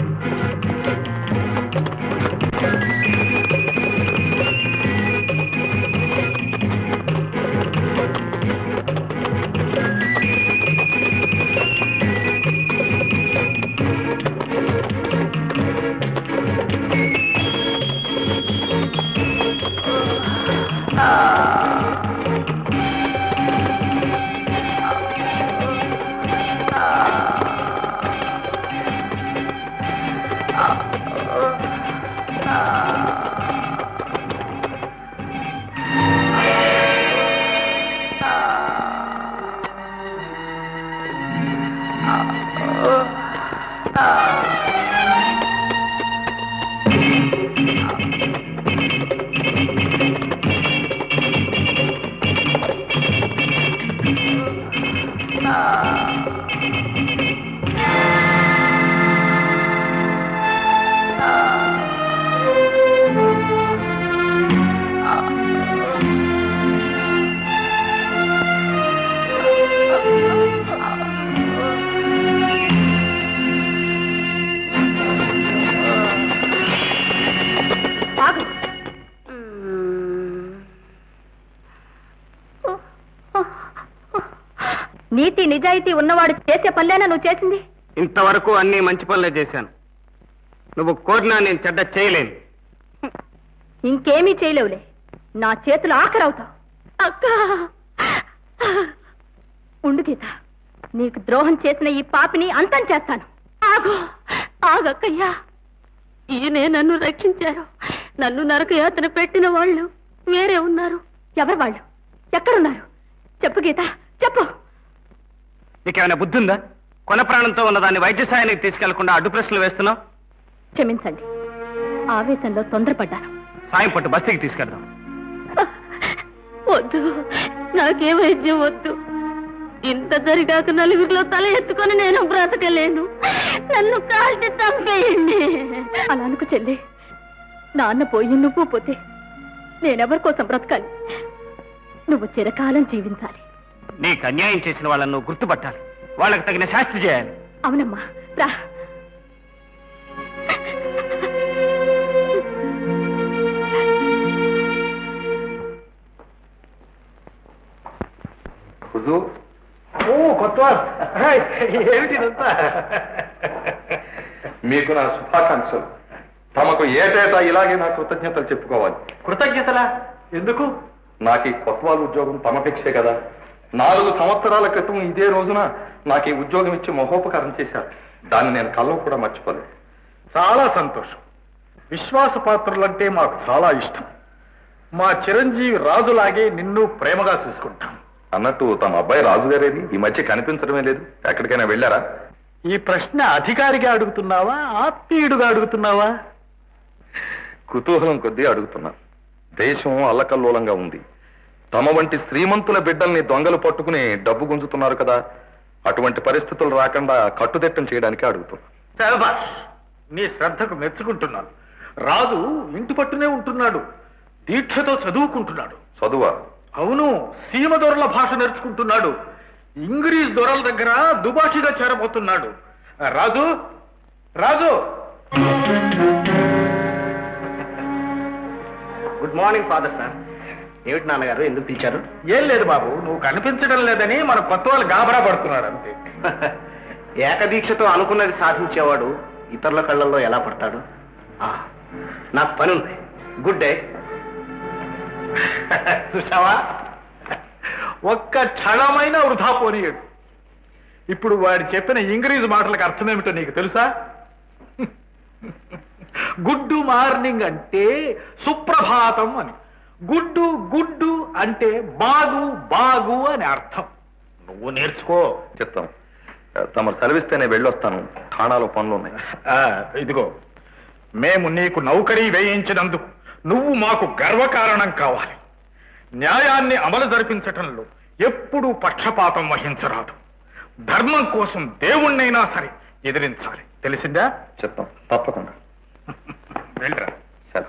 ఆగు నీతి నిజాయితీ ఉన్నవాడు చేసే పనులేనా నువ్వు చేసింది ఇంతవరకు అన్ని మంచి పనులే చేశాను నువ్వు కోరినా నేను చెడ్డ చేయలేను ఇంకేమీ చేయలేవులే నా చేతులు ఆఖరవుతావు అక్క ఉండు గీత నీకు ద్రోహం చేసిన ఈ పాపిని అంతం చేస్తాను ఆగు ఆగక్కయ్యా ఈయనే నన్ను రక్షించారు నన్ను నరకయాతన పెట్టిన వాళ్ళు వేరే ఉన్నారు ఎవరు వాళ్ళు ఎక్కడున్నారు చెప్పు గీత చెప్పు నీకేమైనా బుద్ధి ఉందా కొన ప్రాణంతో ఉన్న దాన్ని వైద్య సాయానికి తీసుకెళ్లకుండా అడ్డు ప్రశ్నలు వేస్తున్నావు క్షమించండి ఆవేశంలో తొందరపడ్డాను సాయం పట్టు బస్తీకి తీసుకెళ్దాం వద్దు నాకే వైద్యం వద్దు ఇంత జరిగాక నలుగురిలో తల ఎత్తుకొని నేను బ్రతకలేను నన్ను కాల్చి చంపేయండి అలా అనుకు చెల్లి నాన్న పోయి నువ్వు పోతే నేనెవరి కోసం బ్రతకాలి నువ్వు చిరకాలం జీవించాలి నీకు అన్యాయం చేసిన వాళ్ళని నువ్వు గుర్తుపట్టాలి వాళ్ళకి తగిన శాస్తి చేయాలి అవునమ్మా రా హుజూర్ ఓ కొత్త ఏమిటి ఇదంతా మీకు నా శుభాకాంక్షలు తమకు ఏటేటా ఇలాగే నా కృతజ్ఞతలు చెప్పుకోవాలి కృతజ్ఞతలా ఎందుకు నాకు ఈ కొత్వాల్ ఉద్యోగం తమకిచ్చే కదా నాలుగు సంవత్సరాల క్రితం ఇదే రోజున నాకు ఈ ఉద్యోగం ఇచ్చి మహోపకారం చేశారు దాన్ని నేను కళ్ళం కూడా మర్చిపోలేదు చాలా సంతోషం విశ్వాసపాత్రులంటే మాకు చాలా ఇష్టం మా చిరంజీవి రాజులాగే నిన్ను ప్రేమగా చూసుకుంటాం అన్నట్టు తమ అబ్బాయి రాజు గారేది ఈ మధ్య కనిపించడమే లేదు ఎక్కడికైనా వెళ్ళారా ఈ ప్రశ్న అధికారిగా అడుగుతున్నావా ఆత్మీయుడుగా అడుగుతున్నావా కుతూహలం కొద్దీ అడుగుతున్నా దేశం అల్లకల్లోలంగా ఉంది తమ వంటి శ్రీమంతుల బిడ్డల్ని దొంగలు పట్టుకుని డబ్బు గుంజుతున్నారు కదా అటువంటి పరిస్థితులు రాకుండా కట్టుదిట్టం చేయడానికి అడుగుతున్నా శభాష్ నీ శ్రద్ధకు మెచ్చుకుంటున్నాను రాజు ఇంటి పట్టునే ఉంటున్నాడు దీక్షతో చదువుకుంటున్నాడు చదువా అవును సీమ దొరల భాష నేర్చుకుంటున్నాడు ఇంగ్లీష్ దొరల దగ్గర దుబాషిగా చేరబోతున్నాడు ఆ, Raju Raju good morning father sir ఏమిటి నాన్నగారు ఎందుకు పిలిచారు ఏం లేదు బాబు నువ్వు కనిపించడం లేదని మన కొత్త వాళ్ళు గాబరా పడుతున్నాడు అంతే ఏకదీక్షతో అనుకున్నది సాధించేవాడు ఇతరుల కళ్ళల్లో ఎలా పడతాడు ఆ, నాకు పని ఉంది గుడ్ డే చూసావా ఒక్క క్షణమైన వృధా పోనీయడు ఇప్పుడు వాడు చెప్పిన ఇంగ్లీష్ మాటలకు అర్థమేమిటో నీకు తెలుసా గుడ్డు మార్నింగ్ అంటే సుప్రభాతం అని గుడ్డు గుడ్డు అంటే బాగు బాగు అని అర్థం నువ్వు నేర్చుకో చెప్తాం తమరు సెలవిస్తేనే వెళ్ళొస్తాను ఠాణాలో పనులు ఉన్నాయి ఆ, ఇదిగో మేము నీకు నౌకరీ వేయించినందుకు నువ్వు మాకు గర్వకారణం కావాలి న్యాయాన్ని అమలు జరిపించటంలో ఎప్పుడూ పక్షపాతం వహించరాదు ధర్మం కోసం దేవుణ్ణైనా సరే ఎదిరించాలి తెలిసిందా చెప్తాం తప్పకుండా వెళ్ళరా సెలవు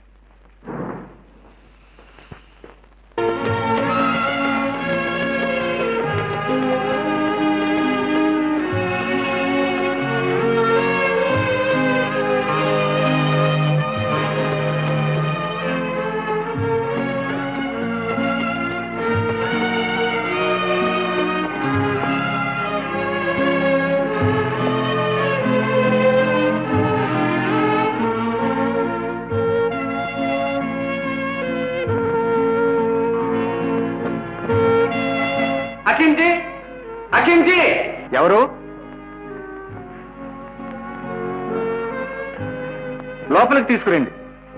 అకింజీ అకింజీ ఎవరు లోపలికి తీసుకురండి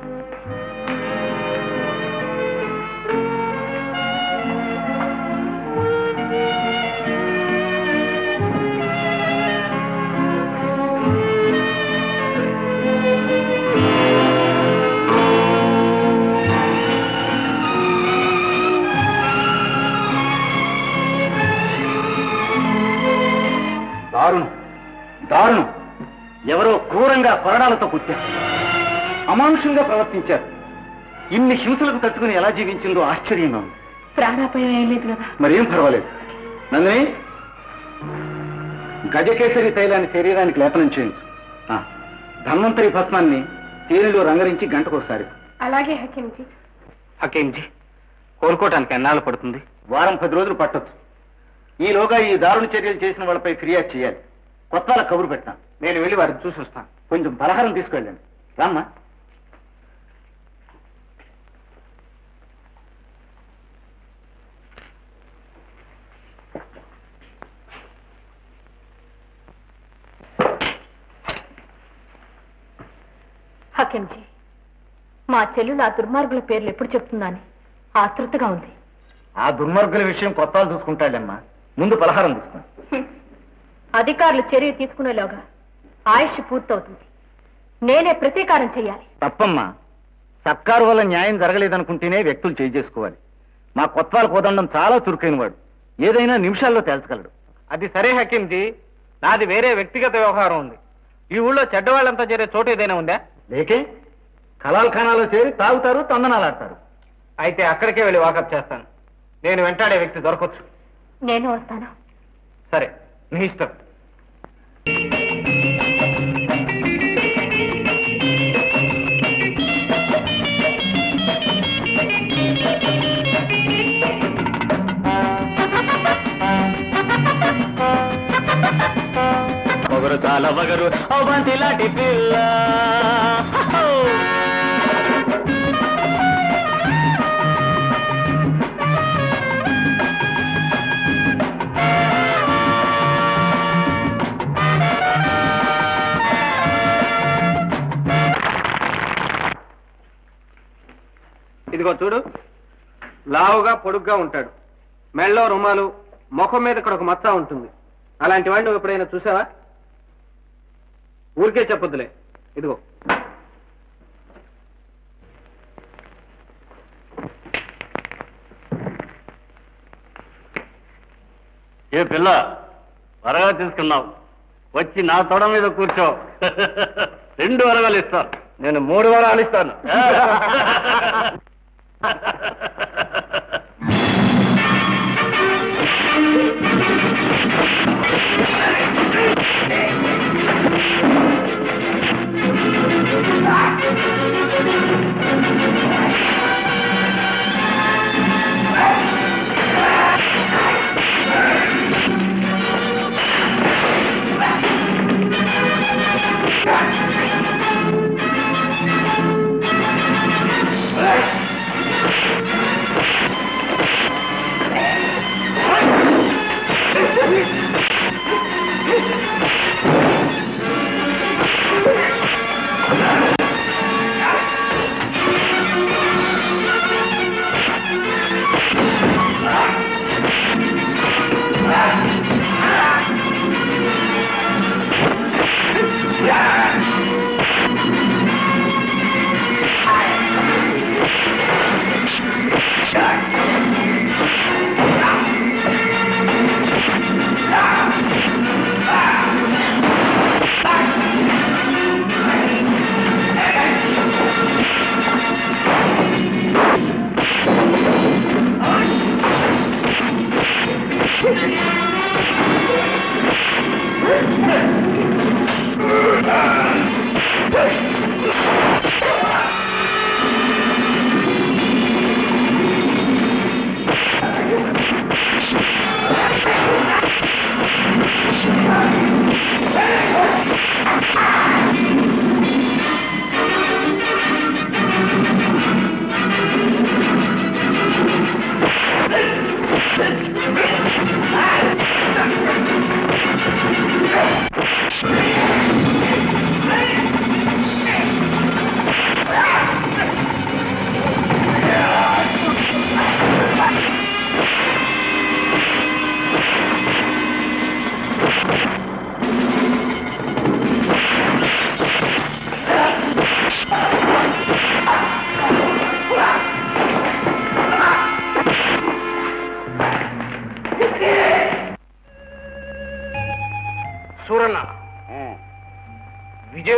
దారుణం దారుణం ఎవరో క్రూరంగా కొరడాలతో కుట్టారు అమానుషంగా ప్రవర్తించారు ఇన్ని హింసలకు తట్టుకుని ఎలా జీవించిందో ఆశ్చర్యంగా ఉంది ప్రాణాపాయం ఏం లేదు కదా మరేం పర్వాలేదు నందిని గజకేసరి తైలాన్ని శరీరానికి లేపనం చేయించు ఆ, ధన్వంతరి భస్మాన్ని తేనెలో రంగరించి గంటకోసారి అలాగే హకీంజీ హకీంజీ కోలుకోవటానికి ఎన్నాళ్ళు పడుతుంది వారం పది రోజులు పట్టొచ్చు ఈలోగా ఈ దారుణ చర్యలు చేసిన వాళ్ళపై ఫిర్యాదు చేయాలి కొత్త వాళ్ళ కబురు పెట్టాను నేను వెళ్ళి వారిని చూసి వస్తాను కొంచెం పలహారం తీసుకెళ్ళండి రామ్మా హకీంజీ మా చెల్లులు ఆ దుర్మార్గుల పేర్లు ఎప్పుడు చెప్తుందని ఆతృతగా ఉంది ఆ దుర్మార్గుల విషయం కొత్త వాళ్ళు చూసుకుంటాడమ్మా ముందు పలహారం తీసుకోండి హ్మ్. అధికారులు చర్య తీసుకునేలోగా ఆయుష్ పూర్తవుతుంది నేనే ప్రతీకారం చేయాలి తప్పమ్మా సర్కారు వల్ల న్యాయం జరగలేదనుకుంటేనే వ్యక్తులు చేయి చేసుకోవాలి మా కొత్వాల కోదండం చాలా చురుకైన వాడు ఏదైనా నిమిషాల్లో తేల్చగలడు అది సరే హకీంజీ నాది వేరే వ్యక్తిగత వ్యవహారం ఉంది ఈ ఊళ్ళో చెడ్డవాళ్ళంతా చేరే చోటు ఏదైనా ఉందా లేకే కలాల్ ఖానాలో చేరి తాగుతారు తందనాలాడతారు అయితే అక్కడికే వెళ్ళి వాకప్ చేస్తాను నేను వెంటాడే వ్యక్తి దొరకొచ్చు నేను వస్తాను సరే నీ ఇష్టం పొగరు చాలా వగరు అవంతి లాంటి పిల్ల ఇదిగో చూడు లావుగా పొడుగ్గా ఉంటాడు మెళ్ళో రుమాలు ముఖం మీద ఇక్కడ ఒక మచ్చ ఉంటుంది అలాంటి వాడిని నువ్వు ఎప్పుడైనా చూసావా ఊరికే చెప్పొద్దులే ఇదిగో ఏ పిల్ల త్వరగా తీసుకున్నావు వచ్చి నా తొడ మీద కూర్చో రెండు వరగాలు ఇస్తాను నేను మూడు వరాలు ఇస్తాను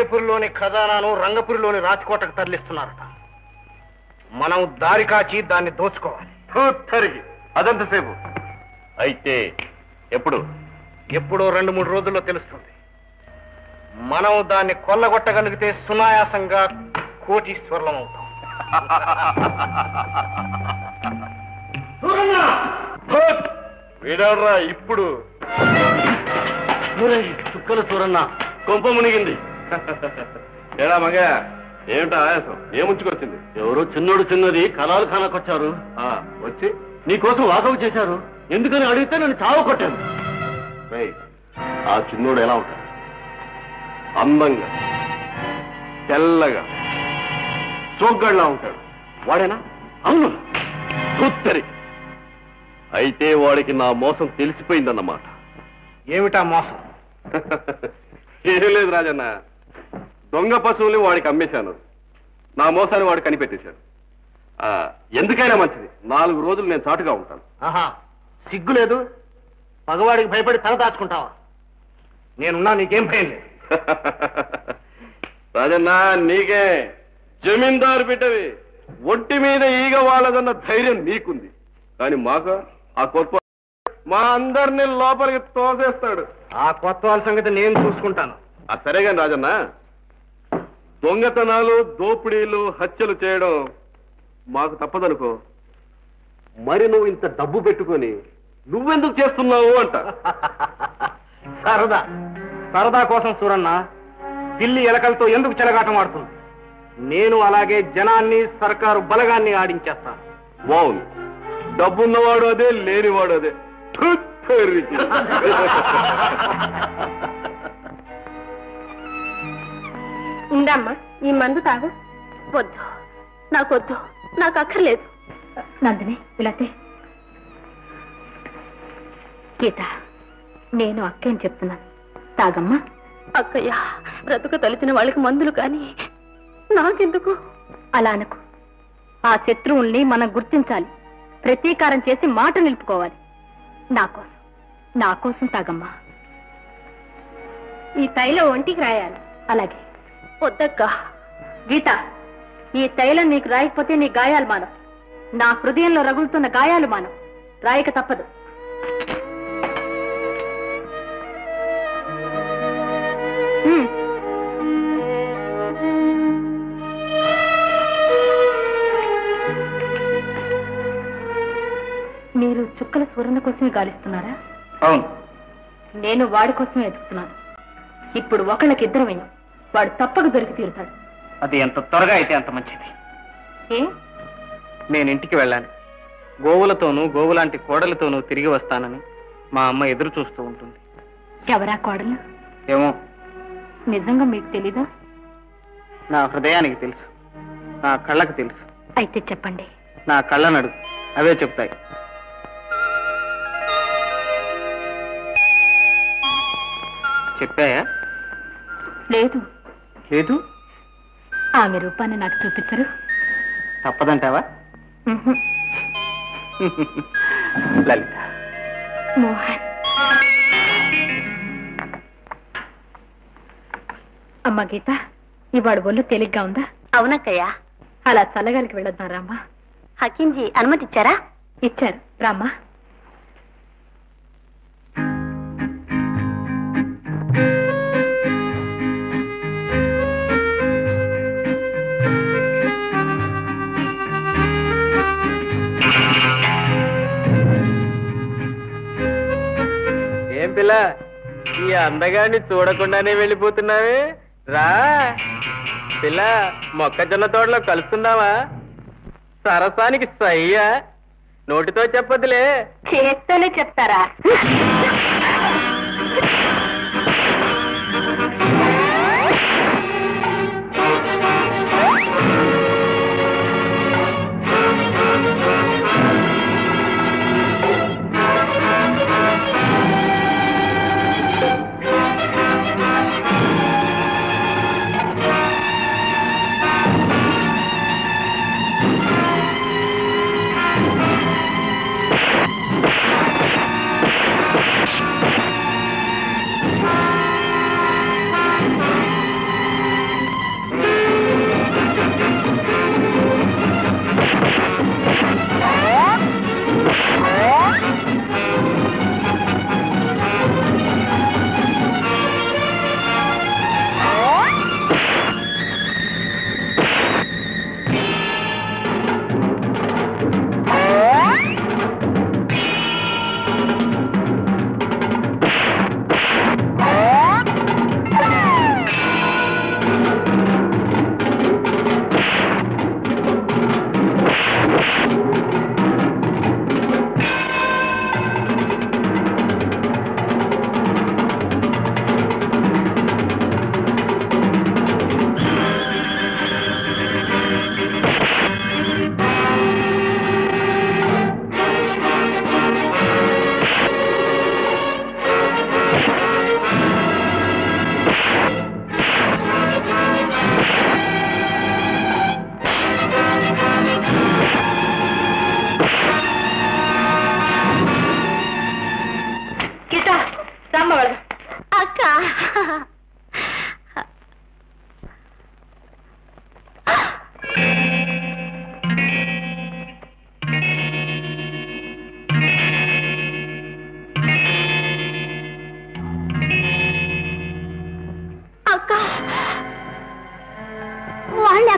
రాయపురిలోని ఖజానాను రంగపురిలోని రాజ్కోటకు తరలిస్తున్నారట మనం దారి కాచి దాన్ని దోచుకోవాలి తరిగి అదంతసేపు అయితే ఎప్పుడు ఎప్పుడో రెండు మూడు రోజుల్లో తెలుస్తుంది మనం దాన్ని కొల్లగొట్టగలిగితే సునాయాసంగా కోటీశ్వరులం అవుతాం వీడరా ఇప్పుడు చుక్కల చూరన్న కొంప మునిగింది ఏడా మగ ఏమిటా ఆయాసం ఏముంచుకొచ్చింది ఎవరో చిన్నోడు చిన్నది కలాలు ఖానాకొచ్చారు వచ్చి నీకోసం వాకవు చేశారు ఎందుకని అడిగితే నన్ను చావు కొట్టాను ఆ చిన్నోడు ఎలా ఉంటాడు అందంగా తెల్లగా చోగ్గళ్ళ ఉంటాడు వాడేనా అవును చూత్తరి అయితే వాడికి నా మోసం తెలిసిపోయిందన్నమాట ఏమిటా మోసం ఏం లేదు రాజన్న దొంగ పశువుల్ని వాడికి అమ్మేశాను నా మోసాన్ని వాడు కనిపెట్టేశాడు ఆ, ఎందుకైనా మంచిది నాలుగు రోజులు నేను చాటుగా ఉంటాను ఆహా సిగ్గు లేదు మగవాడికి భయపడి తల దాచుకుంటావా నేనున్నా నీకేం భయం లేదు రాజన్న నీకే జమీందారు బిడ్డవి ఒంటి మీద ఈగ వాళ్ళదన్న ధైర్యం నీకుంది కానీ మాకు ఆ కొత్త మా అందరిని లోపలికి తోసేస్తాడు ఆ కొత్త వాళ్ళ సంగతి నేను చూసుకుంటాను ఆ సరే కానీ రాజన్న దొంగతనాలు దోపిడీలు హత్యలు చేయడం మాకు తప్పదనుకో మరి నువ్వు ఇంత డబ్బు పెట్టుకొని నువ్వెందుకు చేస్తున్నావు అంట సరదా సరదా కోసం చూరన్న ఢిల్లీ ఎలకలతో ఎందుకు చెలగాటం ఆడుతుంది నేను అలాగే జనాన్ని సర్కారు బలగాన్ని ఆడించేస్తాను బాగుంది డబ్బున్నవాడు అదే లేనివాడు అదే థు, తెరికి. ఇందమ్మా ఈ మందు తాగు వద్దు నాకొద్దు నాకు అక్కర్లేదు నందిని ఇలాతే గీత నేను అక్కేం చెప్తున్నాను తాగమ్మా అక్కయ్య బ్రతుకు తలిచిన వాళ్ళకి మందులు కానీ నాకెందుకు అలా అనకు ఆ శత్రువుల్ని మనం గుర్తించాలి ప్రతీకారం చేసి మాట నిలుపుకోవాలి నా కోసం నా కోసం తాగమ్మా ఈ తైలం ఒంటికి రాయాలి అలాగే వద్దక్క గీత ఈ తైలం నీకు రాయకపోతే నీ గాయాలు మానం నా హృదయంలో రగులుతున్న గాయాలు మానం రాయక తప్పదు హ్మ్. మీరు చుక్కల స్వరణ కోసమే గాలిస్తున్నారా అవును నేను వాడి కోసమే ఎదుగుతున్నాను ఇప్పుడు ఒకళ్ళకి ఇద్దరమయ్యాం వాడు తప్పక దొరికి తీరుతాడు అది ఎంత త్వరగా అయితే అంత మంచిది ఏ నేను ఇంటికి వెళ్ళాను గోవులతోనూ గోవులాంటి కోడలతోనూ తిరిగి వస్తానని మా అమ్మ ఎదురు చూస్తూ ఉంటుంది ఎవరా కోడలు ఏమో నిజంగా మీకు తెలీదా నా హృదయానికి తెలుసు నా కళ్ళకు తెలుసు అయితే చెప్పండి నా కళ్ళనడు అవే చెప్తాయి చెప్పాయా లేదు లేదు ఆమె రూపాన్ని నాకు చూపించరు తప్పదంటావా ఉహుం. లలిత మోహన్ అమ్మ గీత ఇవాడు ఒళ్ళు తేలిగ్గా ఉందా అవునక్కయ్య అలా చల్లగాలికి వెళ్ళొద్దాం రామ్మా హకీంజీ అనుమతి ఇచ్చారా ఇచ్చారు రామ్మా ఏం పిల్ల ఈ అందగాన్ని చూడకుండానే వెళ్ళిపోతున్నావే రా పిల్ల మొక్కజొన్న తోటలో కలుసుకుందామా సరసానికి సయ్యా నోటితో చెప్పొద్దులే చేస్తూనే చెప్తారా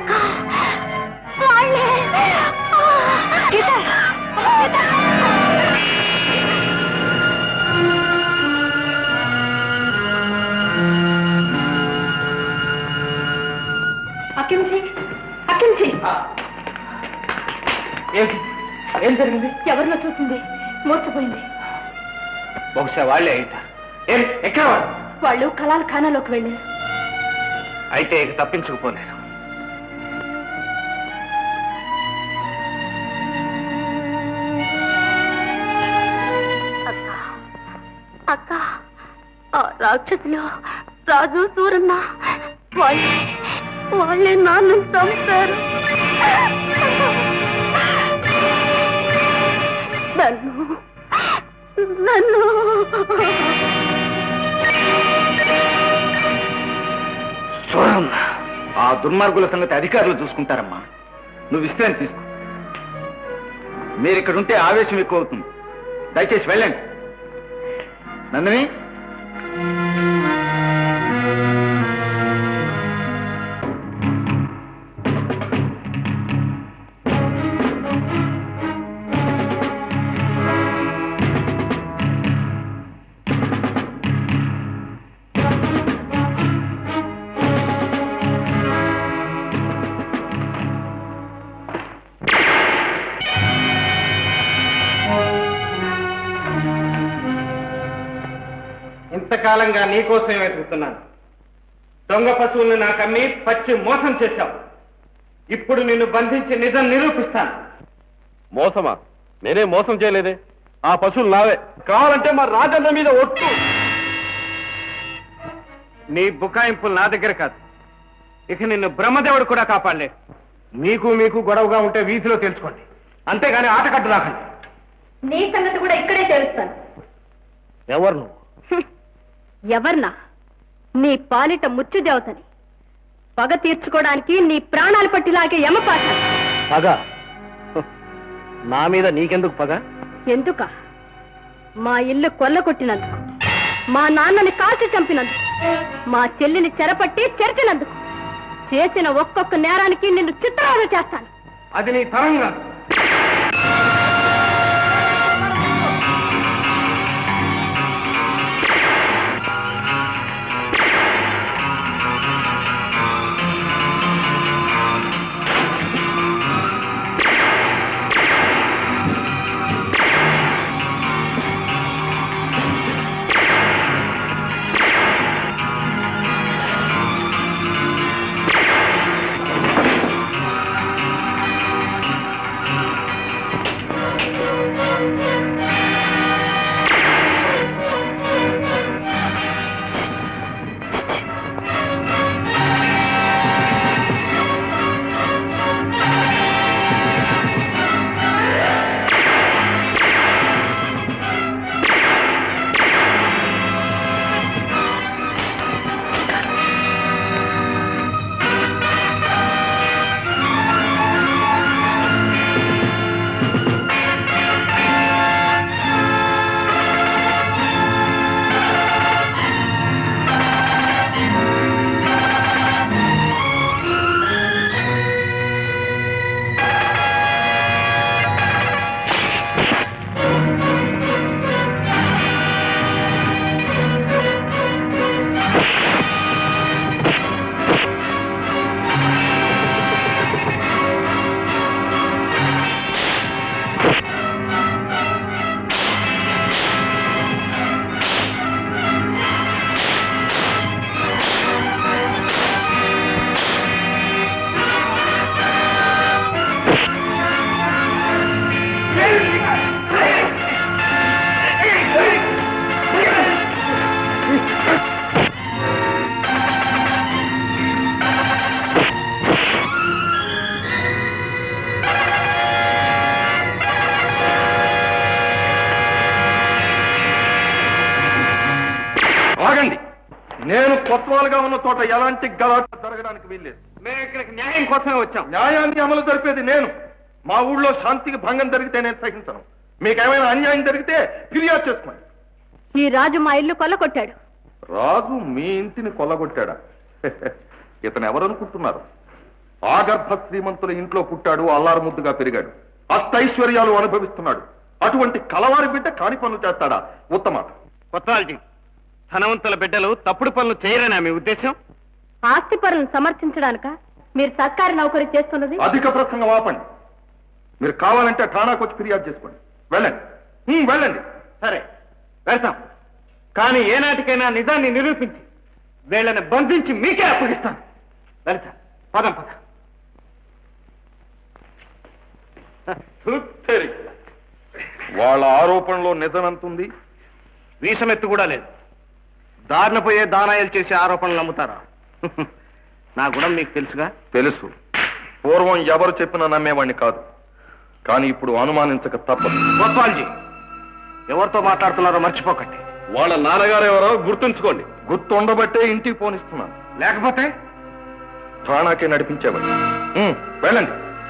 అక్క వాళ్ళే గీత గీత అక్కించి అక్కించి ఏమిటి ఏం జరిగింది ఎవరిలో చూసింది మూర్చపోయింది బహుశా వాళ్ళే అయితే ఏం ఎక్కడ వాళ్ళు? వాళ్ళు కలాల్ ఖానాలోకి వెళ్ళారు అయితే ఇక తప్పించుకుపోలేరు అక్క అక్క ఆ రాక్షసులు రాజు సూరన్న వాళ్ళే వాళ్ళే నాన్ను చంపారు నన్ను నన్ను చూడమ్మా ఆ దుర్మార్గుల సంగతి అధికారులు చూసుకుంటారమ్మా నువ్వు విశ్రాంతి తీసుకో మీరు ఇక్కడ ఉంటే ఆవేశం ఎక్కువ అవుతుంది దయచేసి వెళ్ళండి నందిని ఇంతకాలంగా నీకోసమే వెతుకుతున్నాను దొంగ పశువుల్ని నాకు అమ్మి పచ్చి మోసం చేశావు ఇప్పుడు నిన్ను బంధించి నిజం నిరూపిస్తాను మోసమా నేనే మోసం చేయలేదే ఆ పశువులు నావే కావాలంటే మా రాజన్న మీద ఒట్టు నీ బుకాయింపులు నా దగ్గర కాదు ఇక నిన్ను బ్రహ్మదేవుడు కూడా కాపాడలేడు మీకు మీకు గొడవగా ఉంటే వీధిలో తెలుసుకోండి అంతేగాని ఆట కట్టు రాకండి నీ సంగతి కూడా ఇక్కడే తెలుస్తాను ఎవరు నువ్వు ఎవర్నా నీ పాలిట ముచ్చు దేవతని పగ తీర్చుకోవడానికి నీ ప్రాణాలు పట్టిలాగే యమపాట పగ నా మీద నీకెందుకు పగ ఎందుక మా ఇల్లు కొల్లగొట్టినందుకు మా నాన్నని కాల్చి చంపినందుకు మా చెల్లిని చెరపట్టి చెరిచినందుకు చేసిన ఒక్కొక్క నేరానికి నిన్ను చిత్రవద చేస్తాను అది నీ తరం కాదు ఆగండి నేను కొత్వాలుగా ఉన్న చోట ఎలాంటి గలాట జరగడానికి వీల్లేదు మేము ఇక్కడికి న్యాయం కోసమే వచ్చాం న్యాయాన్ని అమలు జరిపేది నేను మా ఊళ్ళో శాంతికి భంగం జరిగితే నేను సహించను మీకేమైనా అన్యాయం జరిగితే ఫిర్యాదు చేసుకోండి ఈ రాజు మా ఇల్లు కొల్లగొట్టాడు రాజు మీ ఇంటిని కొల్లగొట్టాడా ఇతను ఎవరనుకుంటున్నారు ఆగర్భ శ్రీమంతుల ఇంట్లో పుట్టాడు అల్లారు ముద్దుగా పెరిగాడు అష్టైశ్వర్యాలు అనుభవిస్తున్నాడు అటువంటి కలవారి బిడ్డ కాని పనులు చేస్తాడా ఉత్తమ కొత్తవాల్జీ ధనవంతుల బిడ్డలు తప్పుడు పనులు చేయరనా మీ ఉద్దేశం ఆస్తి పరులను సమర్థించడానిక మీరు సర్కారీ నౌకరీ చేస్తున్నది అధిక ప్రసంగం ఆపండి మీరు కావాలంటే ఠాణాకు వచ్చి ఫిర్యాదు చేసుకోండి వెళ్ళండి హ్మ్, వెళ్ళండి సరే వెళ్తాం కానీ ఏనాటికైనా నిజాన్ని నిరూపించి వీళ్ళని బంధించి మీకే అప్పగిస్తాను వెళ్తా పదం పద ధుత్తెరి. వాళ్ళ ఆరోపణలో నిజమెంతుంది వీసమెత్తు కూడా లేదు దారిన పోయే దానాయాలు చేసే ఆరోపణలు నమ్ముతారా నా గుణం మీకు తెలుసుగా తెలుసు పూర్వం ఎవరు చెప్పినా నమ్మేవాణ్ణి కాదు కానీ ఇప్పుడు అనుమానించక తప్పదు గోపాల్జీ ఎవరితో మాట్లాడుతున్నారో మర్చిపోకండి వాళ్ళ నాన్నగారు ఎవరో గుర్తుంచుకోండి గుర్తుండబట్టే ఇంటికి పోనిస్తున్నాను లేకపోతే ఠాణాకే నడిపించేవాడు హ్మ్, వెళ్ళండి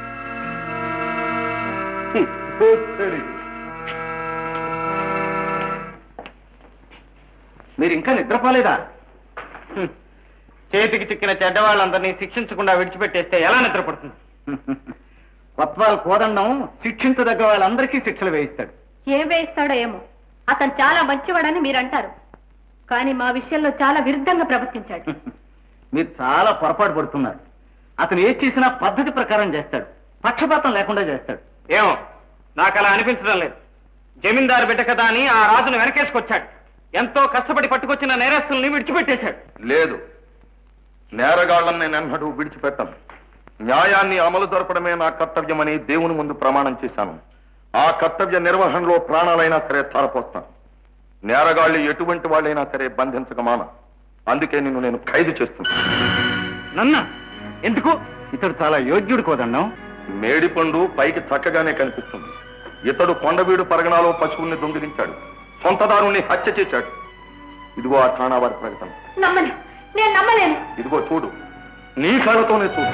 మీరు ఇంకా నిద్రపోలేదా హ్మ్. చేతికి చిక్కిన చెడ్డవాళ్ళందరినీ శిక్షించకుండా విడిచిపెట్టేస్తే ఎలా నిద్రపడుతుంది కొత్వాల్ కోదండం శిక్షించదగ్గ వాళ్ళందరికీ శిక్షలు వేయిస్తాడు ఏం వేయిస్తాడో ఏమో అతను చాలా మంచివాడని మీరు అంటారు కానీ మా విషయంలో చాలా విరుద్ధంగా ప్రవర్తించాడు మీరు చాలా పొరపాటు పడుతున్నారు అతను ఏది చేసినా పద్ధతి ప్రకారం చేస్తాడు పక్షపాతం లేకుండా చేస్తాడు ఏమో నాకు అలా అనిపించడం లేదు జమీందారు బిడ్డ కదా అని ఆ రాజును వెనకేసుకొచ్చాడు ఎంతో కష్టపడి పట్టుకొచ్చిన నేరస్తుల్ని విడిచిపెట్టేశాడు లేదు నేరగాళ్లను నేను ఎన్నడూ విడిచిపెట్టను న్యాయాన్ని అమలు జరపడమే నా కర్తవ్యమని దేవుని ముందు ప్రమాణం చేశాను ఆ కర్తవ్య నిర్వహణలో ప్రాణాలైనా సరే ధారపోస్తాను నేరగాళ్ళు ఎటువంటి వాళ్ళైనా సరే బంధించకమాన అందుకే నిన్ను నేను ఖైదు చేస్తున్నాను నన్న ఎందుకు ఇతడు చాలా యోగ్యుడు కోదన్నాం మేడిపండు పైకి చక్కగానే కనిపిస్తుంది ఇతడు కొండవీడు పరగణాలో పశువుల్ని దొంగిలించాడు సొంతదారుణ్ణి హత్య చేశాడు ఇదిగో ఆ ఠాణా వారి ప్రకటన నమ్మను నేను నమ్మలేను ఇదిగో చూడు నీ కళ్ళతోనే చూడు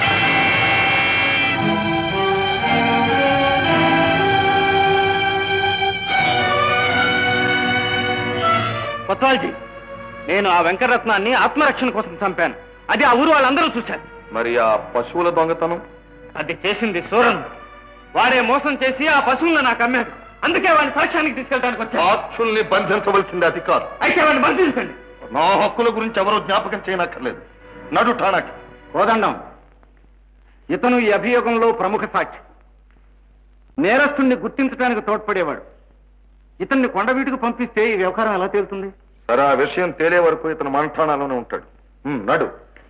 కొత్వాల్జీ నేను ఆ వెంకటరత్నాన్ని ఆత్మరక్షణ కోసం చంపాను అది ఆ ఊరు వాళ్ళందరూ చూశారు మరి ఆ పశువుల దొంగతనం అది చేసింది సూరన్ వాడే మోసం చేసి ఆ పశువులను నాకు అమ్మాడు అందుకే వాడిని సాక్ష్యానికి తీసుకెళ్ళడానికి వచ్చాను సాక్షుల్ని బంధించవలసింది అధికారం అయితే వాడిని బంధించండి నా హక్కుల గురించి ఎవరో జ్ఞాపకం చేయనక్కర్లేదు నడు ఠాణాకి కోదండం ఇతను ఈ అభియోగంలో ప్రముఖ సాక్షి నేరస్తుణ్ణి గుర్తించడానికి తోడ్పడేవాడు ఇతన్ని కొండవీటికి పంపిస్తే ఈ వ్యవహారం ఎలా తేలుతుంది సరే ఆ విషయం తేలే వరకు ఇతను మన ఠాణాలోనే ఉంటాడు ఉమ్, నడు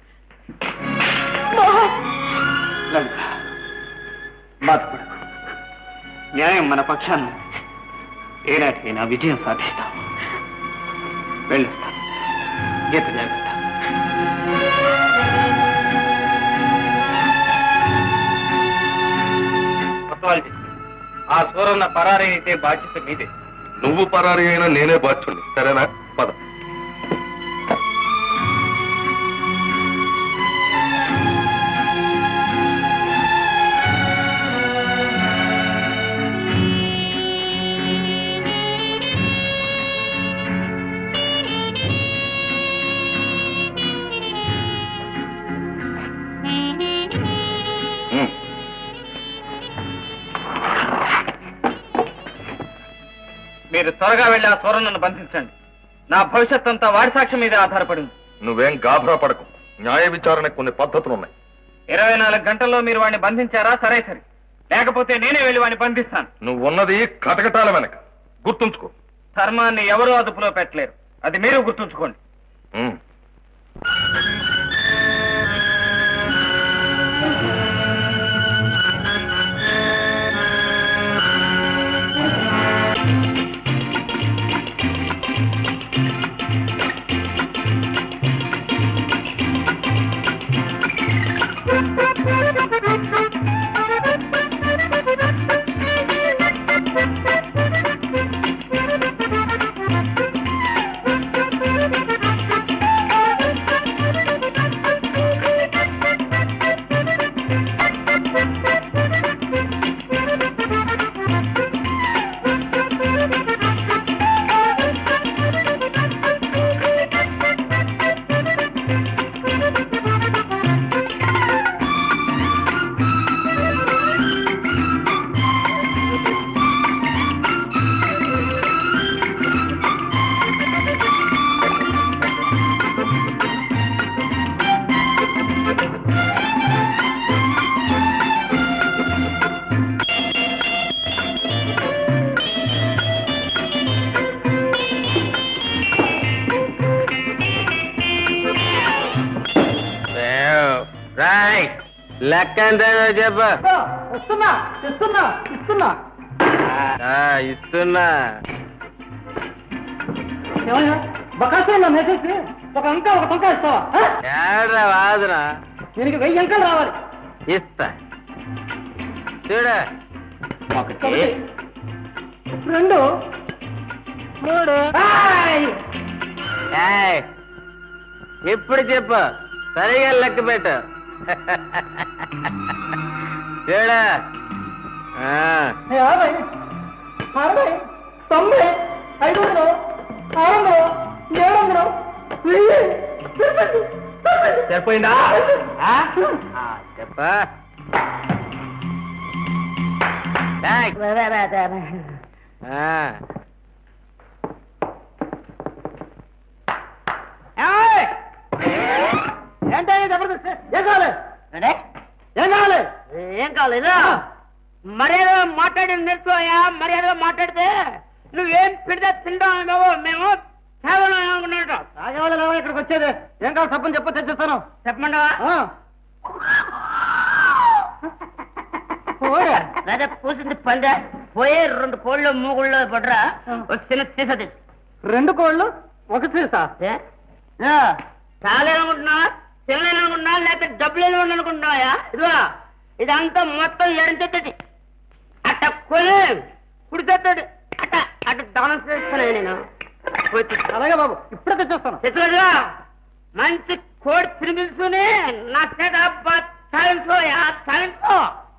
లలిత బాధపడకు న్యాయం మన పక్షాన ఉంది. ఏనాటికైనా విజయం సాధిస్తాం వెళ్ళొస్తాం గీత జాగ్రత్త కొత్తవాళ్ళది. ఆ సూరన్న పరారీ అయితే బాధ్యత మీదే నువ్వు పరారి అయినా నేనే బాధ్యుణ్ణి సరేనా పద ఉమ్. మీరు త్వరగా వెళ్ళి ఆ సూరన్నను బంధించండి నా భవిష్యత్ అంతా వాడి సాక్ష్యం మీద ఆధారపడి ఉంది నువ్వేం గాభరా పడకు న్యాయ విచారణకు కొన్ని పద్ధతులు ఉన్నాయి ఇరవై నాలుగు గంటల్లో మీరు వాడిని బంధించారా సరే సరే లేకపోతే నేనే వెళ్ళి వాడిని బంధిస్తాను నువ్వు ఉన్నది కటకటాల వెనక గుర్తుంచుకో ధర్మాన్ని ఎవరూ అదుపులో పెట్టలేరు అది మీరు గుర్తుంచుకోండి ఉమ్. Thank you. లెక్క ఎంత చెప్పు ఇస్తున్నా ఇస్తున్నా ఇస్తున్నా ఆ, ఇస్తున్నా ఏమయ్యా బకాసులో మెసేజ్ ఒక అంక ఒక టొంక ఇస్తావా ఆ? ఏడ్రా వాదన దీనికి వెయ్యి అంకలు రావాలి ఇస్తా చూడు ఒకటి రెండు మూడు ఆయ్! ఏయ్, ఇప్పుడు చెప్పు సరిగా లెక్క పెట్టు చూడు ఆ, యాభై అరవై తొంభై ఐదు వందలు ఆరు వందలు ఏడు వందలు వెయ్యి సరిపోయింది, సరిపోయింది. సరిపోయిందా ఆ? ఆ, చెప్పు ఏయ్, ఆ, ఏయ్! ఏంటయ్యా జబర్దస్త్ ఏం కావాలి ఏం కావాలి ఏం కాలేదా మర్యాద మాట్లాడి నేర్చుకోయా మర్యాద మాట్లాడితే నువ్వేం పెడితే తింటావు నువ్వు మేము కేవలం అనుకున్నట్టు తాగేవాళ్ళు లేవా ఇక్కడికి వచ్చేది ఏం కావాలి తప్పని చెప్పు తెచ్చిస్తాను చెప్పమంటావా ఆ. పోయా. లేదా పూసింది పందే పోయి రెండు కోళ్ళు మూగుళ్ళు పడరా ఒక చిన్న సీస తెచ్చు రెండు కోళ్ళు ఒక సీసా చాలేనుకుంటున్నా తినలేనుకుంటున్నా లేకపోతే డబ్బులు అనుకుంటున్నావా ఇదిగో ఇదంతా మొత్తం ఎడంచెత్తది అట్ట కొని కుడిచెత్తడు అట్ట అట్ట దానం చేస్తాను నేను పోయి తెచ్చు. అలాగే బాబు ఇప్పుడే తెచ్చేస్తాను తెచ్చుకోగా మంచి కోడి తినిపించుకుని నా చేత చాలించోయా చాలించో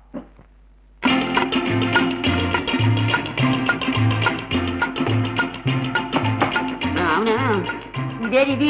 అవునా ఇదేది ఇది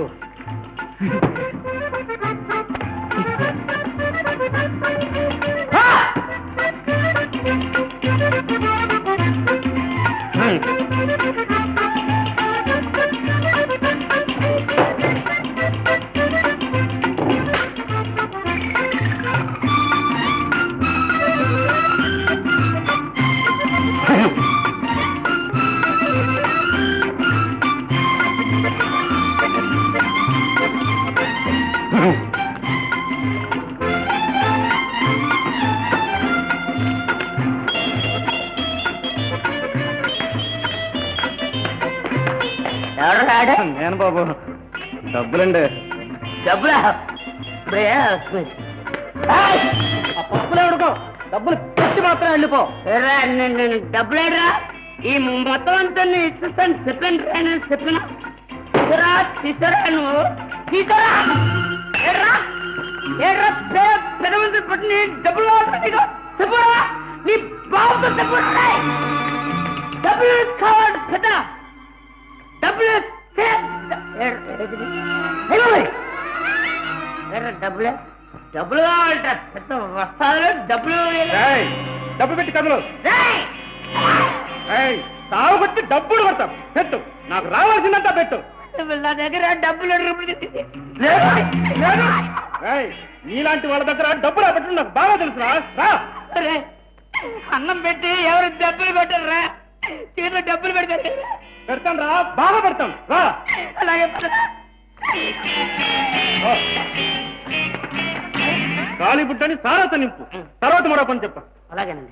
ఎవరు రాడు నేను బాబు డబ్బులండి డబ్బులా ఆ పప్పులే ఉడుకో డబ్బులు పెట్టి మాత్రం వెళ్ళిపో డబ్బులేరా ఈ మొత్తం అంతా నేను ఇచ్చిస్తాను చెప్పండి రా నేను చెప్పిన తీసురా తీసురా నువ్వు తీసురా ఏడ్రా ఏడ్రా పెద్ద పెద్ద మంది పట్టి డబ్బులు కావాలి నీకు చెప్పురా నీ బాబుతో చెప్పురా రేయ్. డబ్బులు కావాలి పెద్ద డబ్బులు ఇస్తే- ఏడ్రా, ఏదిది? ఏయ్ బాబోయ్. ఏడ్రా, డబ్బులే డబ్బులు కావాలంట పెద్ద వస్తాలు డబ్బులు డబ్బు పెట్టి కదలు రేయ్. తావు కొట్టి డబ్బులు కొడతాం పెట్టు నాకు రావాల్సిందంతా పెట్టు నా దగ్గర డబ్బులు రూపాయలు తెచ్చింది. ఏయ్, నీలాంటి వాళ్ళ దగ్గర డబ్బులు పెట్టడం నాకు బాగా తెలుసురా రా రే, అన్నం పెట్టి ఎవరు డబ్బులు పెట్టరా చేతిలో డబ్బులు పెడతారు పెడతాం రా బాగా పెడతాం రా అలాగే పదరా. గాలి బుడ్డని సారాత నింపు తర్వాత మరో పని చెప్ప అలాగేనండి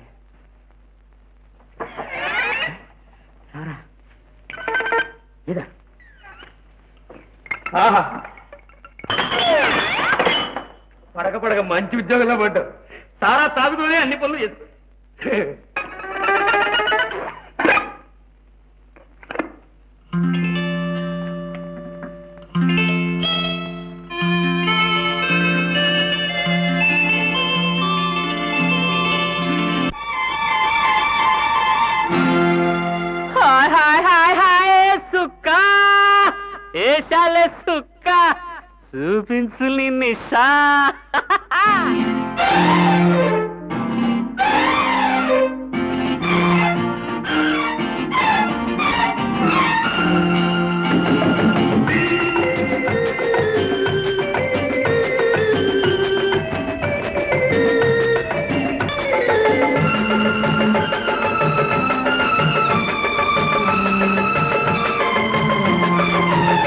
సారా ఇదా ఆహా పడక పడక మంచి ఉద్యోగంలో పడ్డావు సారా తాగుతూనే అన్ని పనులు చేసుకో హాయ్ హాయ్ హాయ్ హాయ్ సుక్క ఏషాలే సుక్క చూపించు నిషా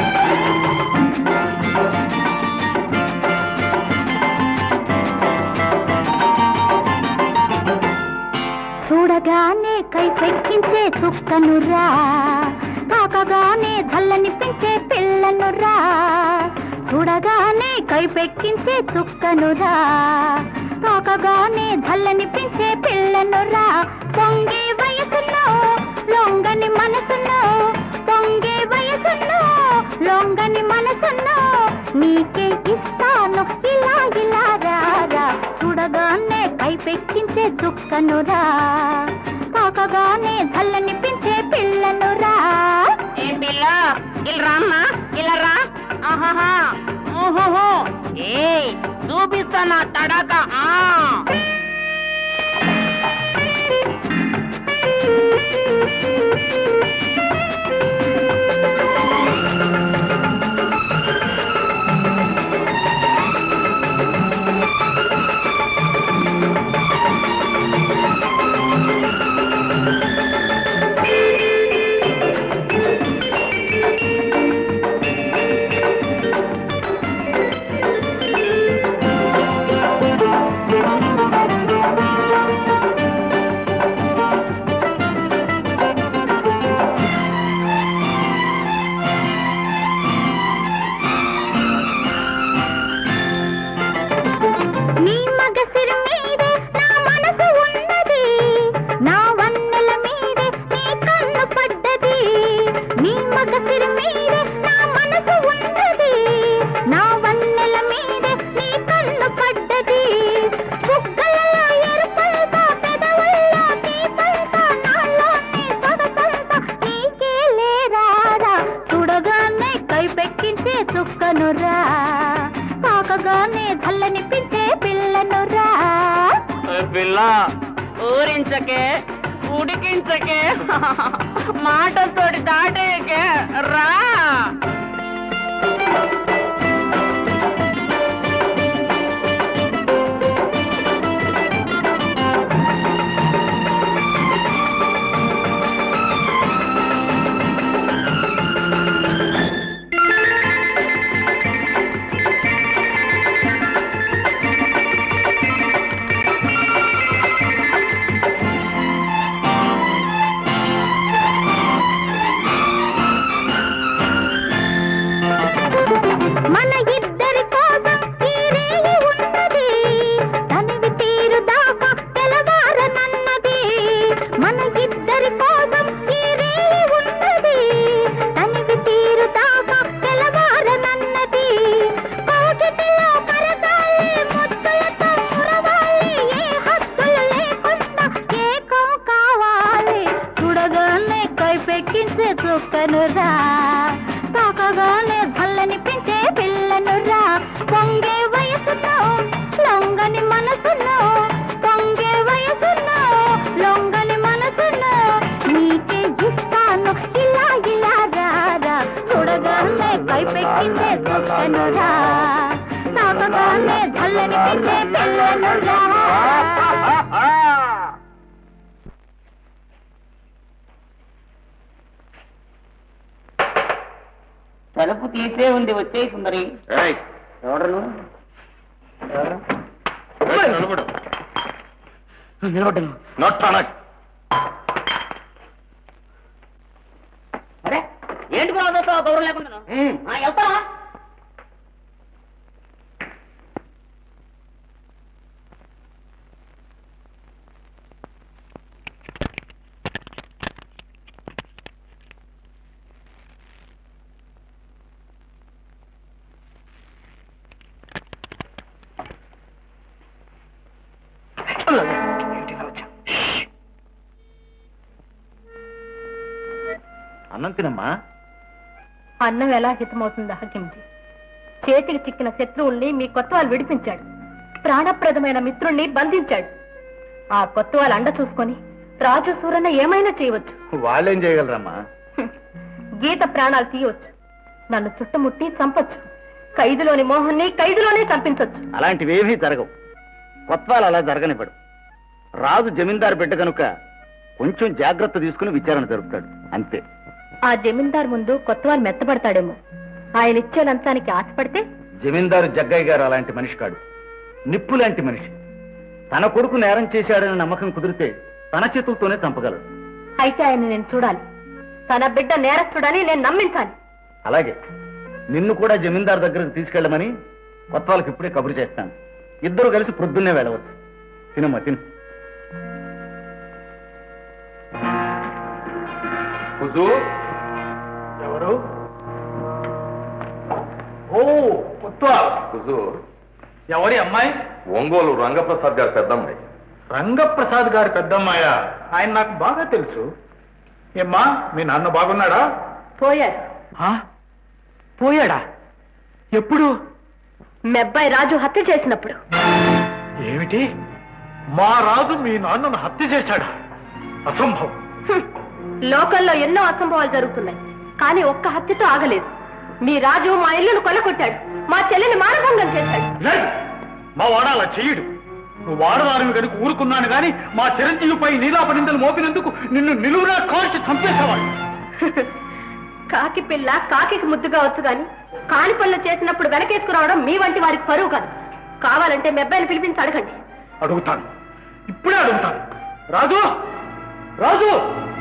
ఆ కైపెక్కించే చుక్కనురా తాకగానే చల్లనిపించే పిల్లనురా చూడగానే కైపెక్కించే చుక్కనురా తాకగానే చల్లనిపించే పిల్లనురా పొంగే వయసులో లొంగని మనసులో పొంగే వయసులో లొంగని మనసులో నీకే ఇస్తాను ఇలా ఇలా రారా చూడగానే కైపెక్కించే చుక్కనురా తాకగానే చల్లనిపించే పిల్లనురా ఏ పిల్ల ఇలా రామ్మా ఇలా రా ఆహాహా ఓహోహో ఏ చూపిస్తా నా తడక ఆ నీ మగసిరి మీదే నా మనసు ఉన్నది నా వన్నెల మీదే నీ కన్ను పడ్డది నీ మగసిరి మీదే నా మనసు ఉన్నది నా వన్నెల మీదే నీ కన్ను పడ్డది బుగ్గలలో ఎరుపంతా పెదవుల్లో తీపంతా నాలో నీ సొగసంతా నీకే లేరారా చూడగానే కైపెక్కించే చుక్కనురా తాకగానే చల్లనిపించే పిల్లనురా పిల్ల ఊరించకే ఉడికించకే మాటతోటి దాటేయకే రా మన ఇద్దరి కోసం ఈ రేయి ఉన్నది తనివి తీరు దాకా తెలవారనన్నది మన ఇద్దరి కోసం ఈ రేయి ఉన్నది తనివి తీరు దాకా తెలవారనన్నది కోకిటిలో కరగాలి ముద్దులతో మురవాలి ఏ హక్కులు లేకుండా ఏకం కావాలి చూడగానే కైపెక్కించే చుక్కనురా తాకగానే భల్లనిపించే పిల్లనురా పొంగే వయసులో లొంగని మనసులో పొంగే వయసులో లొంగని మనసులో నీకే ఇస్తాను ఇలా ఇలా రారా చూడగానే కైపెక్కించే చుక్కనురా తాకగానే భల్లనిపించే పిల్లనురా తలుపు తీసే ఉంది వచ్చే సుందరి ఏయ్, ఎవడను ఏయ్, నిలబడు. నిలబడ్డాను నొట్టనక్. అరే ఏంటి కూడా గౌరవం లేకుండా వెళ్తావా అన్నం తినమ్మా అన్నం ఎలా హితమవుతుంది హకింజీ చేతికి చిక్కిన శత్రువుల్ని మీ కొత్తవాలు విడిపించాడు ప్రాణప్రదమైన మిత్రుణ్ణి బంధించాడు ఆ కొత్తవాళ్ళు అండ చూసుకొని రాజు సూరన్న ఏమైనా చేయవచ్చు వాళ్ళేం చేయగలరమ్మా హ్మ్. గీత ప్రాణాలు తీయవచ్చు నన్ను చుట్టుముట్టి చంపొచ్చు ఖైదులోని మోహన్ని ఖైదులోనే చంపించొచ్చు అలాంటివేమీ జరగవు కొత్వాలు అలా జరగనివ్వడు రాజు జమీందారు బిడ్డ కనుక కొంచెం జాగ్రత్త తీసుకుని విచారణ జరుపుతాడు అంతే ఆ జమీందార్ ముందు కొత్తవాళ్ళు మెత్తబడతాడేమో ఆయన ఇచ్చే లంచానికి ఆశపడితే జమీందారు జగ్గయ్య గారు అలాంటి మనిషి కాడు నిప్పు లాంటి మనిషి తన కొడుకు నేరం చేశాడని నమ్మకం కుదిరితే తన చేతులతోనే చంపగలడు అయితే ఆయన నేను చూడాలి తన బిడ్డ నేరస్తుడని నేను నమ్మించాలి అలాగే నిన్ను కూడా జమీందార్ దగ్గరకు తీసుకెళ్ళమని కొత్త వాళ్ళకి ఇప్పుడే కబురు చేస్తాను ఇద్దరు కలిసి ప్రొద్దున్నే వెళ్ళవచ్చు తినమ్మా తిను హుజూర్ ఎవరు ఓ కొత్వాల్ హుజూర్ ఎవరి అమ్మాయి ఒంగోలు రంగప్రసాద్ గారి పెద్దమ్మాయి రంగప్రసాద్ గారి పెద్దమ్మాయ ఆయన నాకు బాగా తెలుసు ఏమ్మా మీ నాన్న బాగున్నాడా పోయాడు ఆ? పోయాడా ఎప్పుడు మీ అబ్బాయి రాజు హత్య చేసినప్పుడు ఏమిటి మా రాజు మీ నాన్నను హత్య చేశాడా అసంభవం హ్మ్. లోకంలో ఎన్నో అసంభవాలు జరుగుతున్నాయి కానీ ఒక్క హత్యతో ఆగలేదు మీ రాజు మా ఇల్లును కొల్లగొట్టాడు మా చెల్లిని మానభంగం చేశాడు లేదు మా వాడ అలా చెయ్యడు నువ్వు వాడదారిని కనుక ఊరుకున్నాను గాని మా చిరంజీవిపై నీలాపనిందలు మోపినందుకు నిన్ను నిలువునా కాల్చి చంపేసేవాడు కాకి పిల్ల కాకికి ముద్దుగా వచ్చు గాని కాని పనులు చేసినప్పుడు వెనకేసుకురావడం మీ వంటి వారికి పరువు కాదు కావాలంటే మీ అబ్బాయిని పిలిపించి అడగండి అడుగుతాను ఇప్పుడే అడుగుతాను రాజు రాజు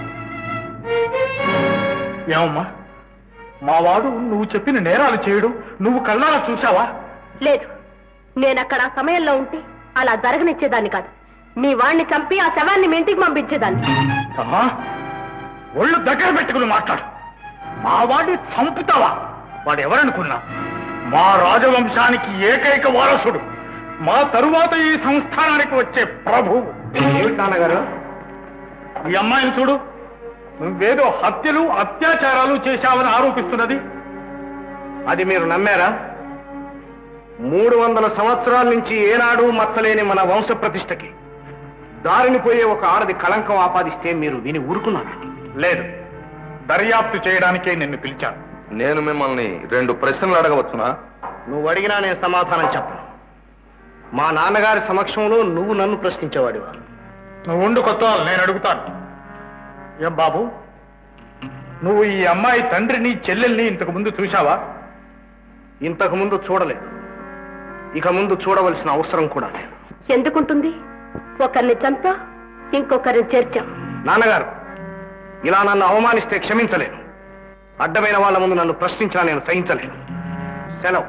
ఏమమ్మా మా వాడు నువ్వు చెప్పిన నేరాలు చేయడం నువ్వు కళ్ళారా చూసావా లేదు నేను అక్కడ ఆ సమయంలో ఉంటే అలా జరగనిచ్చేదాన్ని కాదు మీ వాణ్ణి చంపి ఆ శవాన్ని మీ ఇంటికి పంపించేదాన్ని అమ్మా ఒళ్ళు దగ్గర పెట్టుకుని మాట్లాడు మా వాడిని చంపుతావా వాడు ఎవరనుకున్నా మా రాజవంశానికి ఏకైక వారసుడు మా తరువాత ఈ సంస్థానానికి వచ్చే ప్రభువు ఏమిటి నాన్నగారు ఈ అమ్మాయిని చూడు నువ్వేదో హత్యలు అత్యాచారాలు చేశావని ఆరోపిస్తున్నది అది మీరు నమ్మారా మూడు వందల సంవత్సరాల నుంచి ఏనాడు మచ్చలేని మన వంశ ప్రతిష్టకి దారిని పోయే ఒక ఆడది కళంకం ఆపాదిస్తే మీరు విని ఊరుకున్నారా లేదు దర్యాప్తు చేయడానికే నిన్ను పిలిచాను నేను మిమ్మల్ని రెండు ప్రశ్నలు అడగవచ్చునా నువ్వు అడిగినా నేను సమాధానం చెప్పను మా నాన్నగారి సమక్షంలో నువ్వు నన్ను ప్రశ్నించేవాడు నువ్వు ఉండు కొత్త నేను అడుగుతాను ఏం బాబు నువ్వు ఈ అమ్మాయి తండ్రిని చెల్లెల్ని ఇంతకు ముందు చూశావా ఇంతకు ముందు చూడలేదు ఇక ముందు చూడవలసిన అవసరం కూడా లేదు ఎందుకుంటుంది ఒకరిని చంపా ఇంకొకరిని చేర్చాం నాన్నగారు ఇలా నన్ను అవమానిస్తే క్షమించలేను అడ్డమైన వాళ్ళ ముందు నన్ను ప్రశ్నించినా నేను సహించలేను సెలవు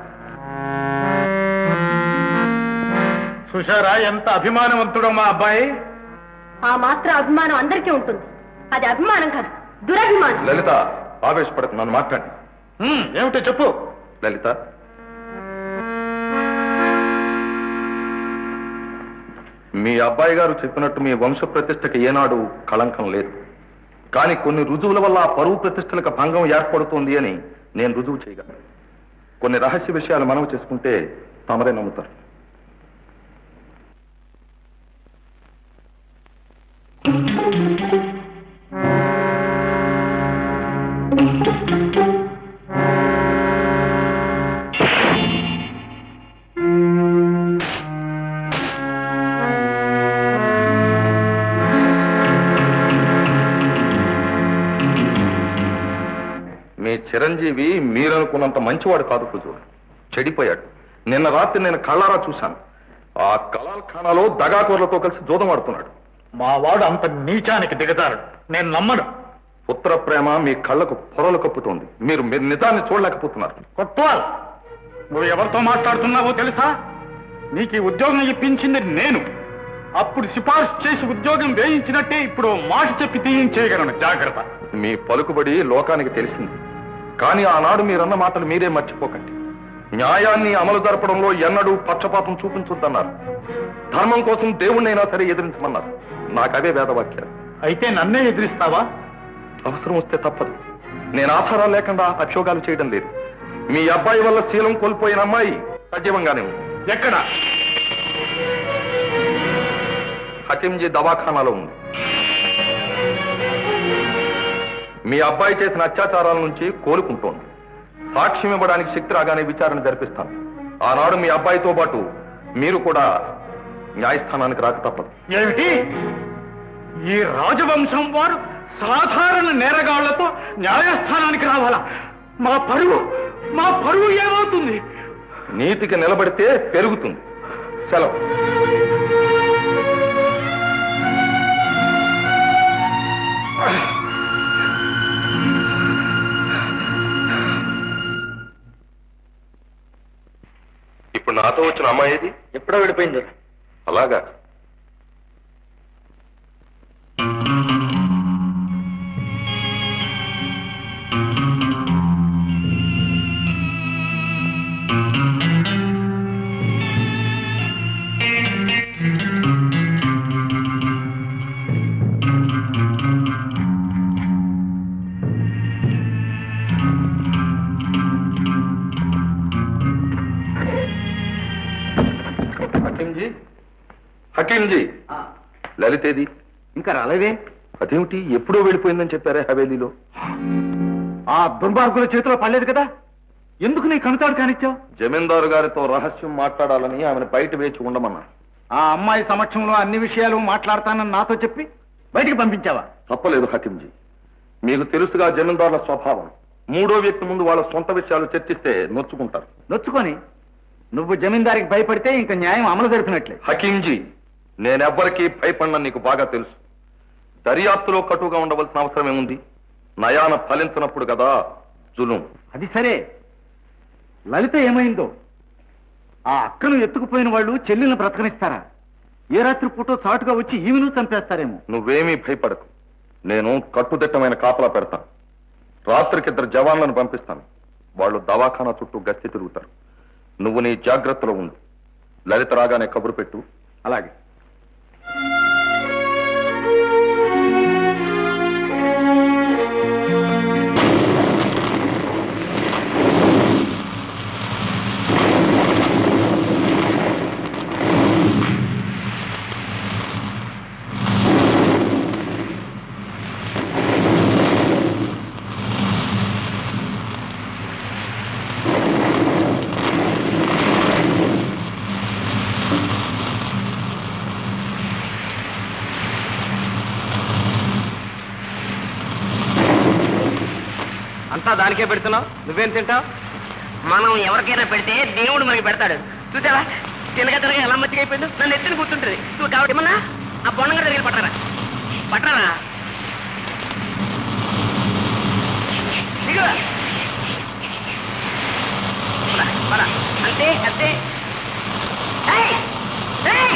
చూశారా ఎంత అభిమానవంతుడో మా అబ్బాయి ఆ మాత్రం అభిమానం అందరికీ ఉంటుంది అది అభిమానం కాదు దురభిమానం లలిత ఆవేశపడకు నన్ను మాట్లాడి హ్మ్, ఏమిటో చెప్పు లలిత మీ అబ్బాయి గారు చెప్పినట్టు మీ వంశ ప్రతిష్టకి ఏనాడు కళంకం లేదు కానీ కొన్ని రుజువుల వల్ల ఆ పరువు ప్రతిష్టలకు భంగం ఏర్పడుతుంది అని నేను రుజువు చేయగలను కొన్ని రహస్య విషయాలు మనవి చేసుకుంటే తమరే నమ్ముతారు మీ చిరంజీవి మీరనుకున్నంత మంచివాడు కాదు కుజుడు చెడిపోయాడు నిన్న రాత్రి నేను కళ్ళారా చూశాను ఆ కలాల్ ఖానాలో దగాకోర్లతో కలిసి జూదమాడుతున్నాడు మా వాడు అంత నీచానికి దిగజారడు నేను నమ్మను పుత్ర ప్రేమ మీ కళ్ళకు పొరలు కప్పుతోంది మీరు మీరు నిజాన్ని చూడలేకపోతున్నారు కొత్వాల్ నువ్వు ఎవరితో మాట్లాడుతున్నావో తెలుసా నీకు ఈ ఉద్యోగం ఇప్పించింది నేను అప్పుడు సిఫార్సు చేసి ఉద్యోగం వేయించినట్టే ఇప్పుడు ఓ మాట చెప్పి తీయించేయగలను జాగ్రత్త మీ పలుకుబడి లోకానికి తెలిసింది కానీ ఆనాడు మీరన్న మాటలు మీరే మర్చిపోకండి న్యాయాన్ని అమలు జరపడంలో ఎన్నడూ పక్షపాతం చూపించొద్దన్నారు ధర్మం కోసం దేవుణ్ణైనా సరే ఎదిరించమన్నారు నాకవే వేదవాక్యాలు అయితే నన్నే ఎదిరిస్తావా అవసరం వస్తే తప్పదు నేను ఆధారాలు లేకుండా అక్షోగాలు చేయడం లేదు మీ అబ్బాయి వల్ల శీలం కోల్పోయిన అమ్మాయి సజీవంగానే ఉంది ఎక్కడ హకీంజీ దవాఖానాలో ఉంది మీ అబ్బాయి చేసిన అత్యాచారాల నుంచి కోలుకుంటోంది సాక్ష్యం ఇవ్వడానికి శక్తి రాగానే విచారణ జరిపిస్తాను ఆనాడు మీ అబ్బాయితో పాటు మీరు కూడా న్యాయస్థానానికి రాక తప్పదు ఏమిటి ఈ రాజవంశం వారు సాధారణ నేరగాళ్లతో న్యాయస్థానానికి రావాలా మా పరువు మా పరువు ఏమవుతుంది నీతికి నిలబడితే పెరుగుతుంది సెలవు ఆ వచ్చిన అమ్మాయి ఏది ఎప్పుడో వెళ్ళిపోయింది అలాగా హకీంజీ హకీంజీ లలితేది ఇంకా రాలేదే అదేమిటి ఎప్పుడో వెళ్ళిపోయిందని చెప్పారే హవేలీలో ఆ దుర్మార్గుల చేతిలో పడలేదు కదా ఎందుకు నీ కనుతాడు కానిచ్చావు జమీందారు గారితో రహస్యం మాట్లాడాలని ఆమెను బయట వేచి ఉండమన్నా ఆ అమ్మాయి సమక్షంలో అన్ని విషయాలు మాట్లాడతానని నాతో చెప్పి బయటికి పంపించావా తప్పలేదు హకీంజీ మీకు తెలుసుగా జమీందారుల స్వభావం మూడో వ్యక్తి ముందు వాళ్ళ సొంత విషయాలు చర్చిస్తే నొచ్చుకుంటారు నొచ్చుకొని నువ్వు జమీందారికి భయపడితే ఇంకా న్యాయం అమలు జరిపినట్లే హకీంజీ నేనెవ్వరికీ భయపడిన నీకు బాగా తెలుసు దర్యాప్తులో కటుగా ఉండవలసిన అవసరం ఏముంది నయాన ఫలించినప్పుడు కదా జులుం అది సరే లలిత ఏమైందో ఆ అక్కను ఎత్తుకుపోయిన వాళ్ళు చెల్లెలను బ్రతకనిస్తారా ఏ రాత్రి పూటో చాటుగా వచ్చి ఈమెను చంపేస్తారేమో నువ్వేమీ భయపడకు నేను కట్టుదిట్టమైన కాపలా పెడతాను రాత్రికి ఇద్దరు జవాన్లను పంపిస్తాను వాళ్ళు దవాఖానా చుట్టూ గస్తీ తిరుగుతారు నువ్వు నీ జాగ్రత్తలో ఉండు లలిత రాగానే కబురు పెట్టు అలాగే అంతా దానికే పెడుతున్నావు నువ్వేం తింటావు మనం ఎవరికైనా పెడితే దేవుడు మనకి పెడతాడు చూసావా తినగా తినగా ఎలా మచ్చిగా అయిపోయింది నన్ను ఎత్తుని కూర్చుంటుంది నువ్వు కాబట్టి ఏమన్నా ఆ బొండంగా దగ్గర పట్టరా పట్టరా దిగు పద, పద. అంతే అంతే ఏయ్! ఏయ్!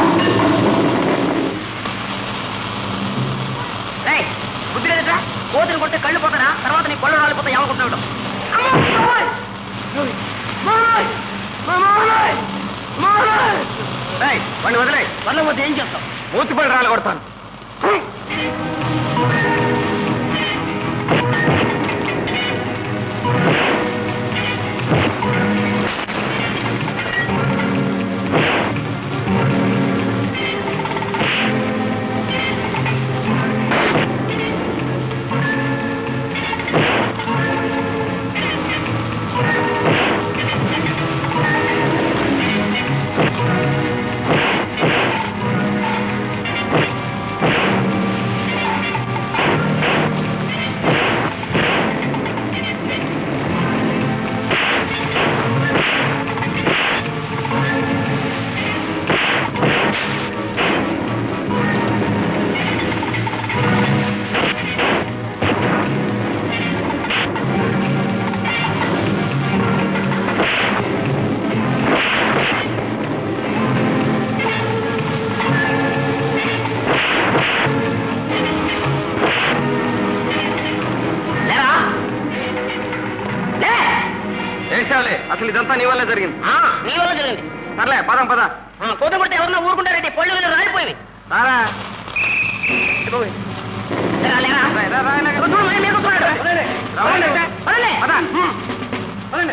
ఏయ్, బుద్ధి లేదురా కోతిని కొడితే కళ్ళు పోతారా తర్వాత నీ కళ్ళు రాలిపోతే ఏమనుకుంటున్నావు అమ్మో! మామయ్య! మామయ్య! మామయ్య! మామయ్య! ఏయ్, వాడిని వదిలే వాళ్ళ పోతే ఏం చేస్తాం మూతిపడి రాళ్ళు కొడతాను లేరా లే ఏడ్చావులే అసలు ఇదంతా నీ వల్లే జరిగింది ఆ, నీ వల్ల జరిగింది సర్లే పదం పద ఆ, కోత కొడితే ఎవరన్నా ఊరుకుంటారేంటి పళ్ళు వెళ్ళి రాలిపోయి రారా లేరా లేరా రా, రా, రా, రా. చూడు, మరి మీకు వస్తున్నాడు. రావండి. వదలలే. పద. ఉమ్. పదండి.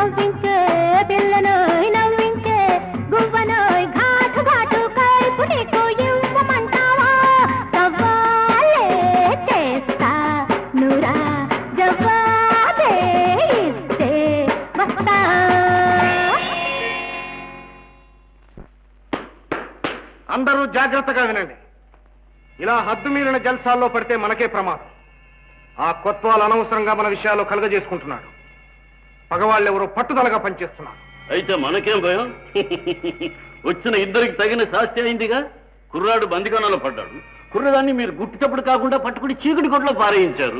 నవ్వించే పిల్లనోయ్ నవ్వించే గువ్వనోయ్ ఘాటు ఘాటు కైపు నీకు ఇవ్వమంటావా సవాలే చేస్తా నురా జవాబే ఇస్తే వస్తా అందరూ జాగ్రత్తగా వినండి ఇలా హద్దు మీరిన జల్సాల్లో పడితే మనకే ప్రమాదం ఆ కొత్వాలు అనవసరంగా మన విషయాల్లో కలగజేసుకుంటున్నాడు పగవాళ్ళెవరో పట్టుదలగా పనిచేస్తున్నారు అయితే మనకేం భయం వచ్చిన ఇద్దరికి తగిన శాస్తి అయిందిగా కుర్రాడు బందికానంలో పడ్డాడు కుర్రదాన్ని మీరు గుట్టు చప్పుడు కాకుండా పట్టుకుని చీకటి కొట్లో పారేయించారు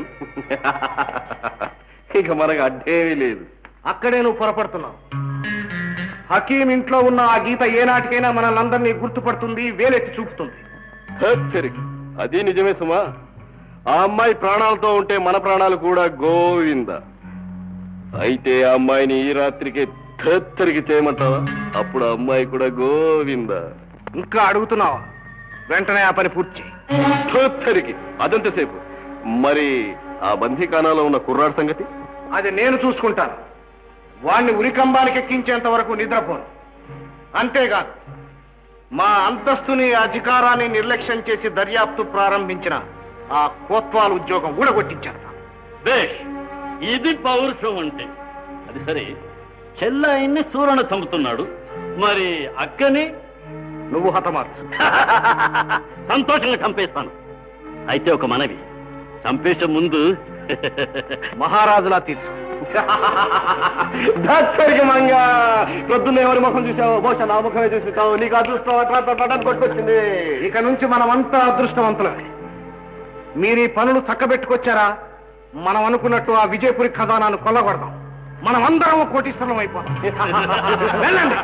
ఇక మనకు అడ్డేమీ లేదు అక్కడే నువ్వు పొరపడుతున్నావు హకీం ఇంట్లో ఉన్న ఆ గీత ఏనాటికైనా మనల్ని గుర్తుపడుతుంది వేలెత్తి చూపుతుంది హెచ్చరిక అది నిజమే సుమా ఆ అమ్మాయి ప్రాణాలతో ఉంటే మన ప్రాణాలు కూడా గోవింద అయితే ఆ అమ్మాయిని ఈ రాత్రికి హెచ్చరిక చేయమంటావా అప్పుడు ఆ అమ్మాయి కూడా గోవింద ఇంకా అడుగుతున్నావా వెంటనే ఆ పని పూర్తి చేయి హెచ్చరికి అదంతసేపు మరి ఆ బందీఖానాలో ఉన్న కుర్రాడు సంగతి అది నేను చూసుకుంటాను వాణ్ణి ఉరికంబానికి ఎక్కించేంత వరకు నిద్రపోను అంతేగాదు మా అంతస్తుని అధికారాన్ని నిర్లక్ష్యం చేసి దర్యాప్తు ప్రారంభించిన ఆ కోత్వాల్ ఉద్యోగం ఊడగొట్టించేస్తా బేష్ ఇది పౌరుషం అంటే అది సరే చెల్లాయిన్ని సూరణ చంపుతున్నాడు మరి అక్కని నువ్వు హతమార్చు సంతోషంగా చంపేస్తాను అయితే ఒక మనవి చంపేసే ముందు మహారాజులా తీర్చు హెచ్చరిక మంగ పొద్దున్న ఎవరి ముఖం చూసావు బహుశా నా ముఖమే చూసుంటావు నీకు అదృష్టం అట్లా పడ్డం కొట్టుకొచ్చింది ఇక నుంచి మనమంతా అదృష్టవంతులమే మీరు ఈ పనులు చక్కబెట్టుకొచ్చారా మనం అనుకున్నట్టు ఆ విజయపురి ఖజానాను కొల్లగొడదాం మనం అందరం కోటీశ్వరం అయిపోతాం వెళ్ళండి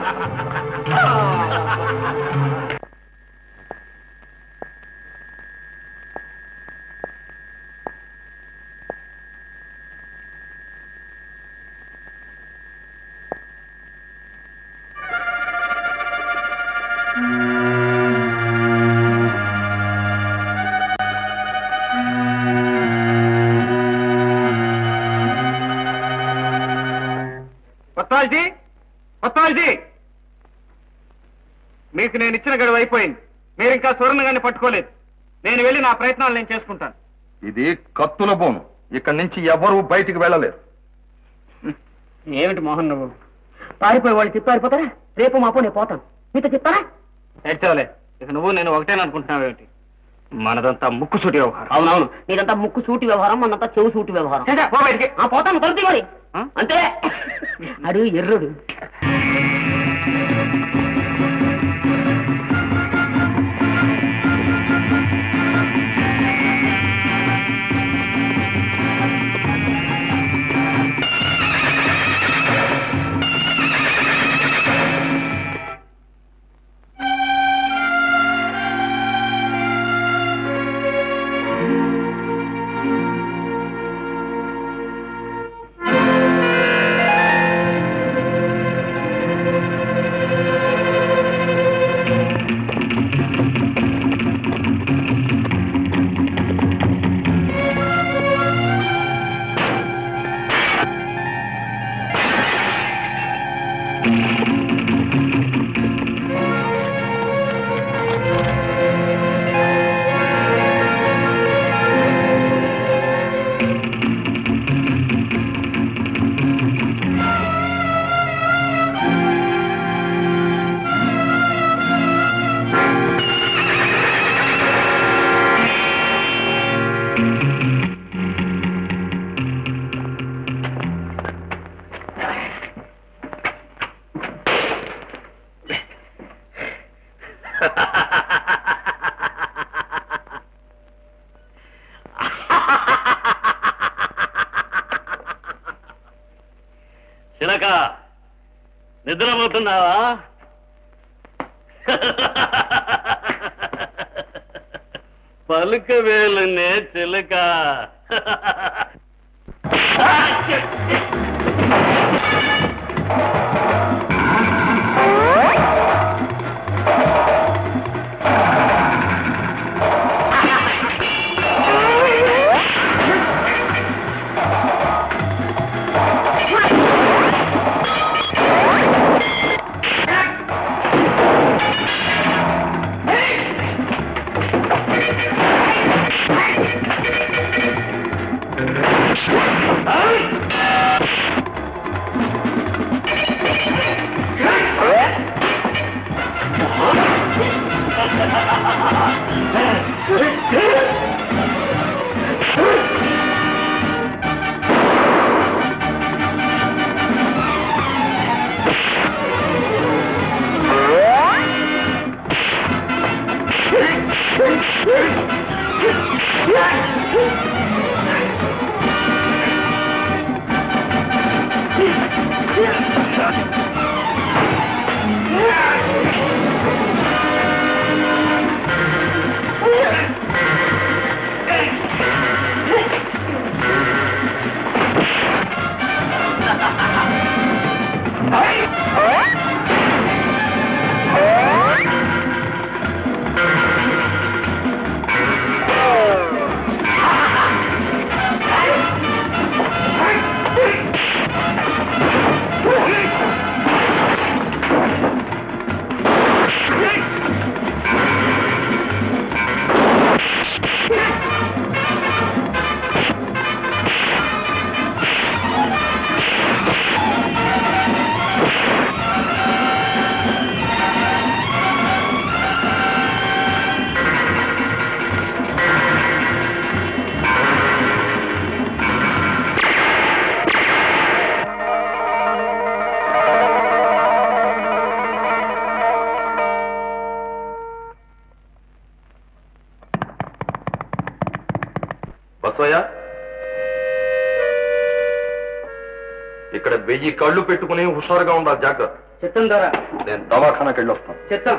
కొత్తాల్జీ కొత్తాల్జీ మీకు నేను ఇచ్చిన గడువు అయిపోయింది మీరు ఇంకా స్వర్ణగాన్ని పట్టుకోలేదు నేను వెళ్ళి నా ప్రయత్నాలు నేను చేసుకుంటాను ఇది కత్తుల బోను ఇక్కడి నుంచి ఎవరూ బయటికి వెళ్ళలేరు ఏమిటి మోహన్ నువ్వు పారిపోయి వాళ్ళు చెప్పి పారిపోతారా రేపు మాపో నేను పోతాను మీతో చెప్తారా ఏడ్చావులే ఇక నువ్వు నేను ఒకటేననుకుంటున్నావు అనుకుంటున్నావు ఏమిటి మనదంతా ముక్కుసూటి వ్యవహారం అవునవును నీదంతా ముక్కు సూటి వ్యవహారం మనంతా చెవు సూటి వ్యవహారం చే, చే, పో బయటికి. ఆ, పోతాను తలుపు మరి ఆ? అంతే అడు ఎర్రుడు చిలక నిద్రపోతున్నావా పలుక వేలునే చిలక ఆ వెయ్యి కళ్ళు పెట్టుకుని హుషారుగా ఉండాలి జాగ్రత్త చిత్తం ద్వారా నేను దవాఖానకి వెళ్ళొస్తాను చిత్తం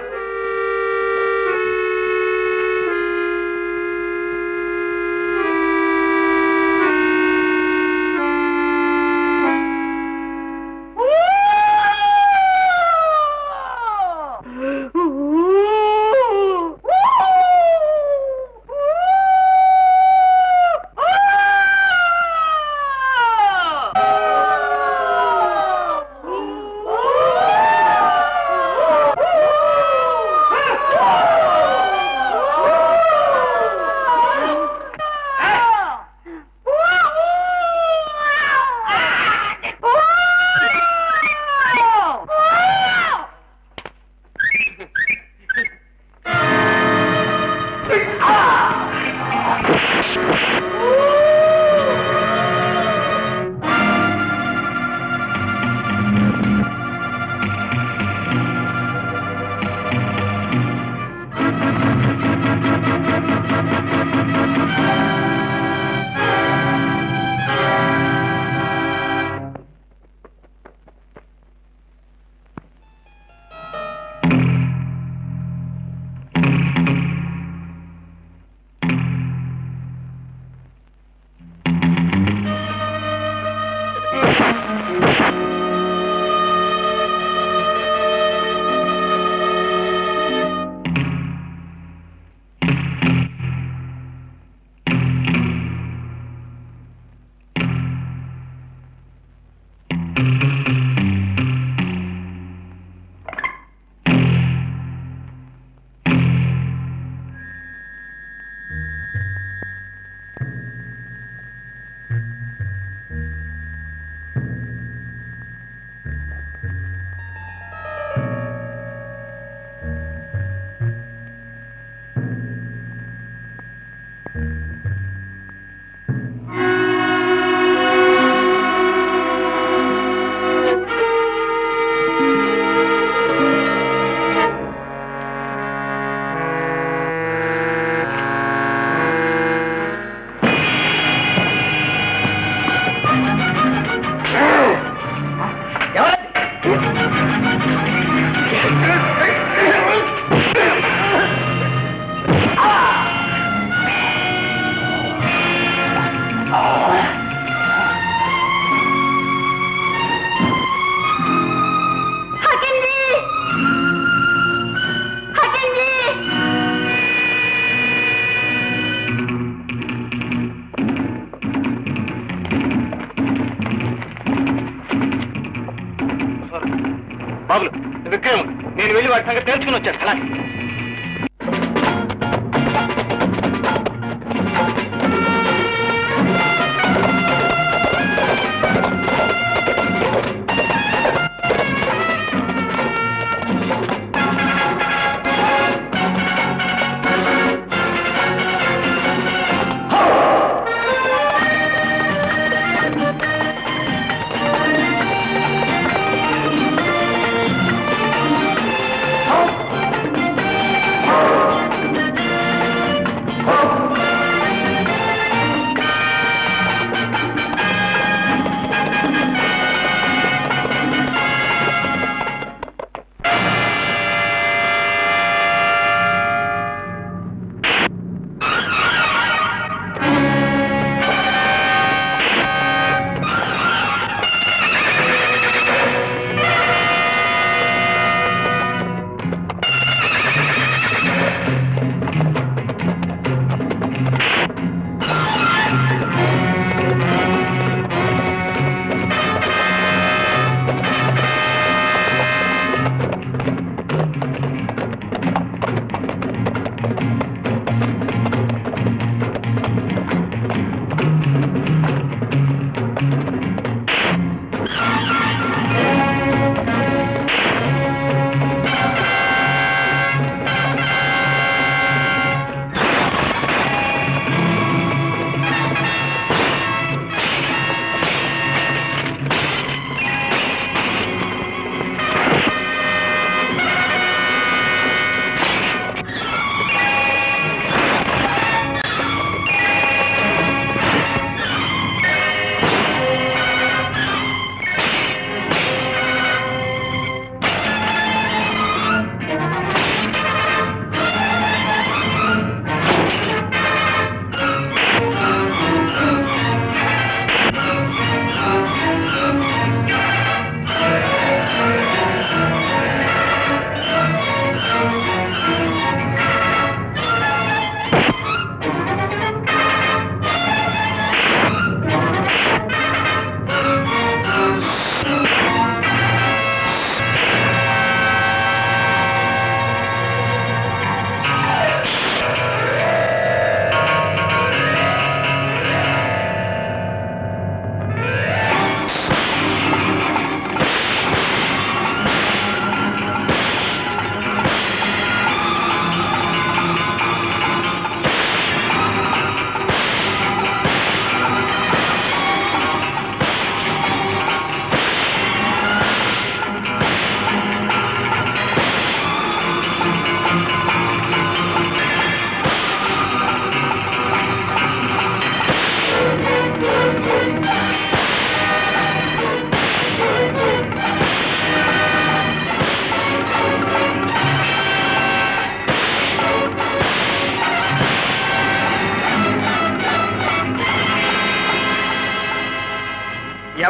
బాబులు విక్రమ్ నేను వెళ్ళి వాటి సంగతి తెలుసుకుని వచ్చాను అలా ఆ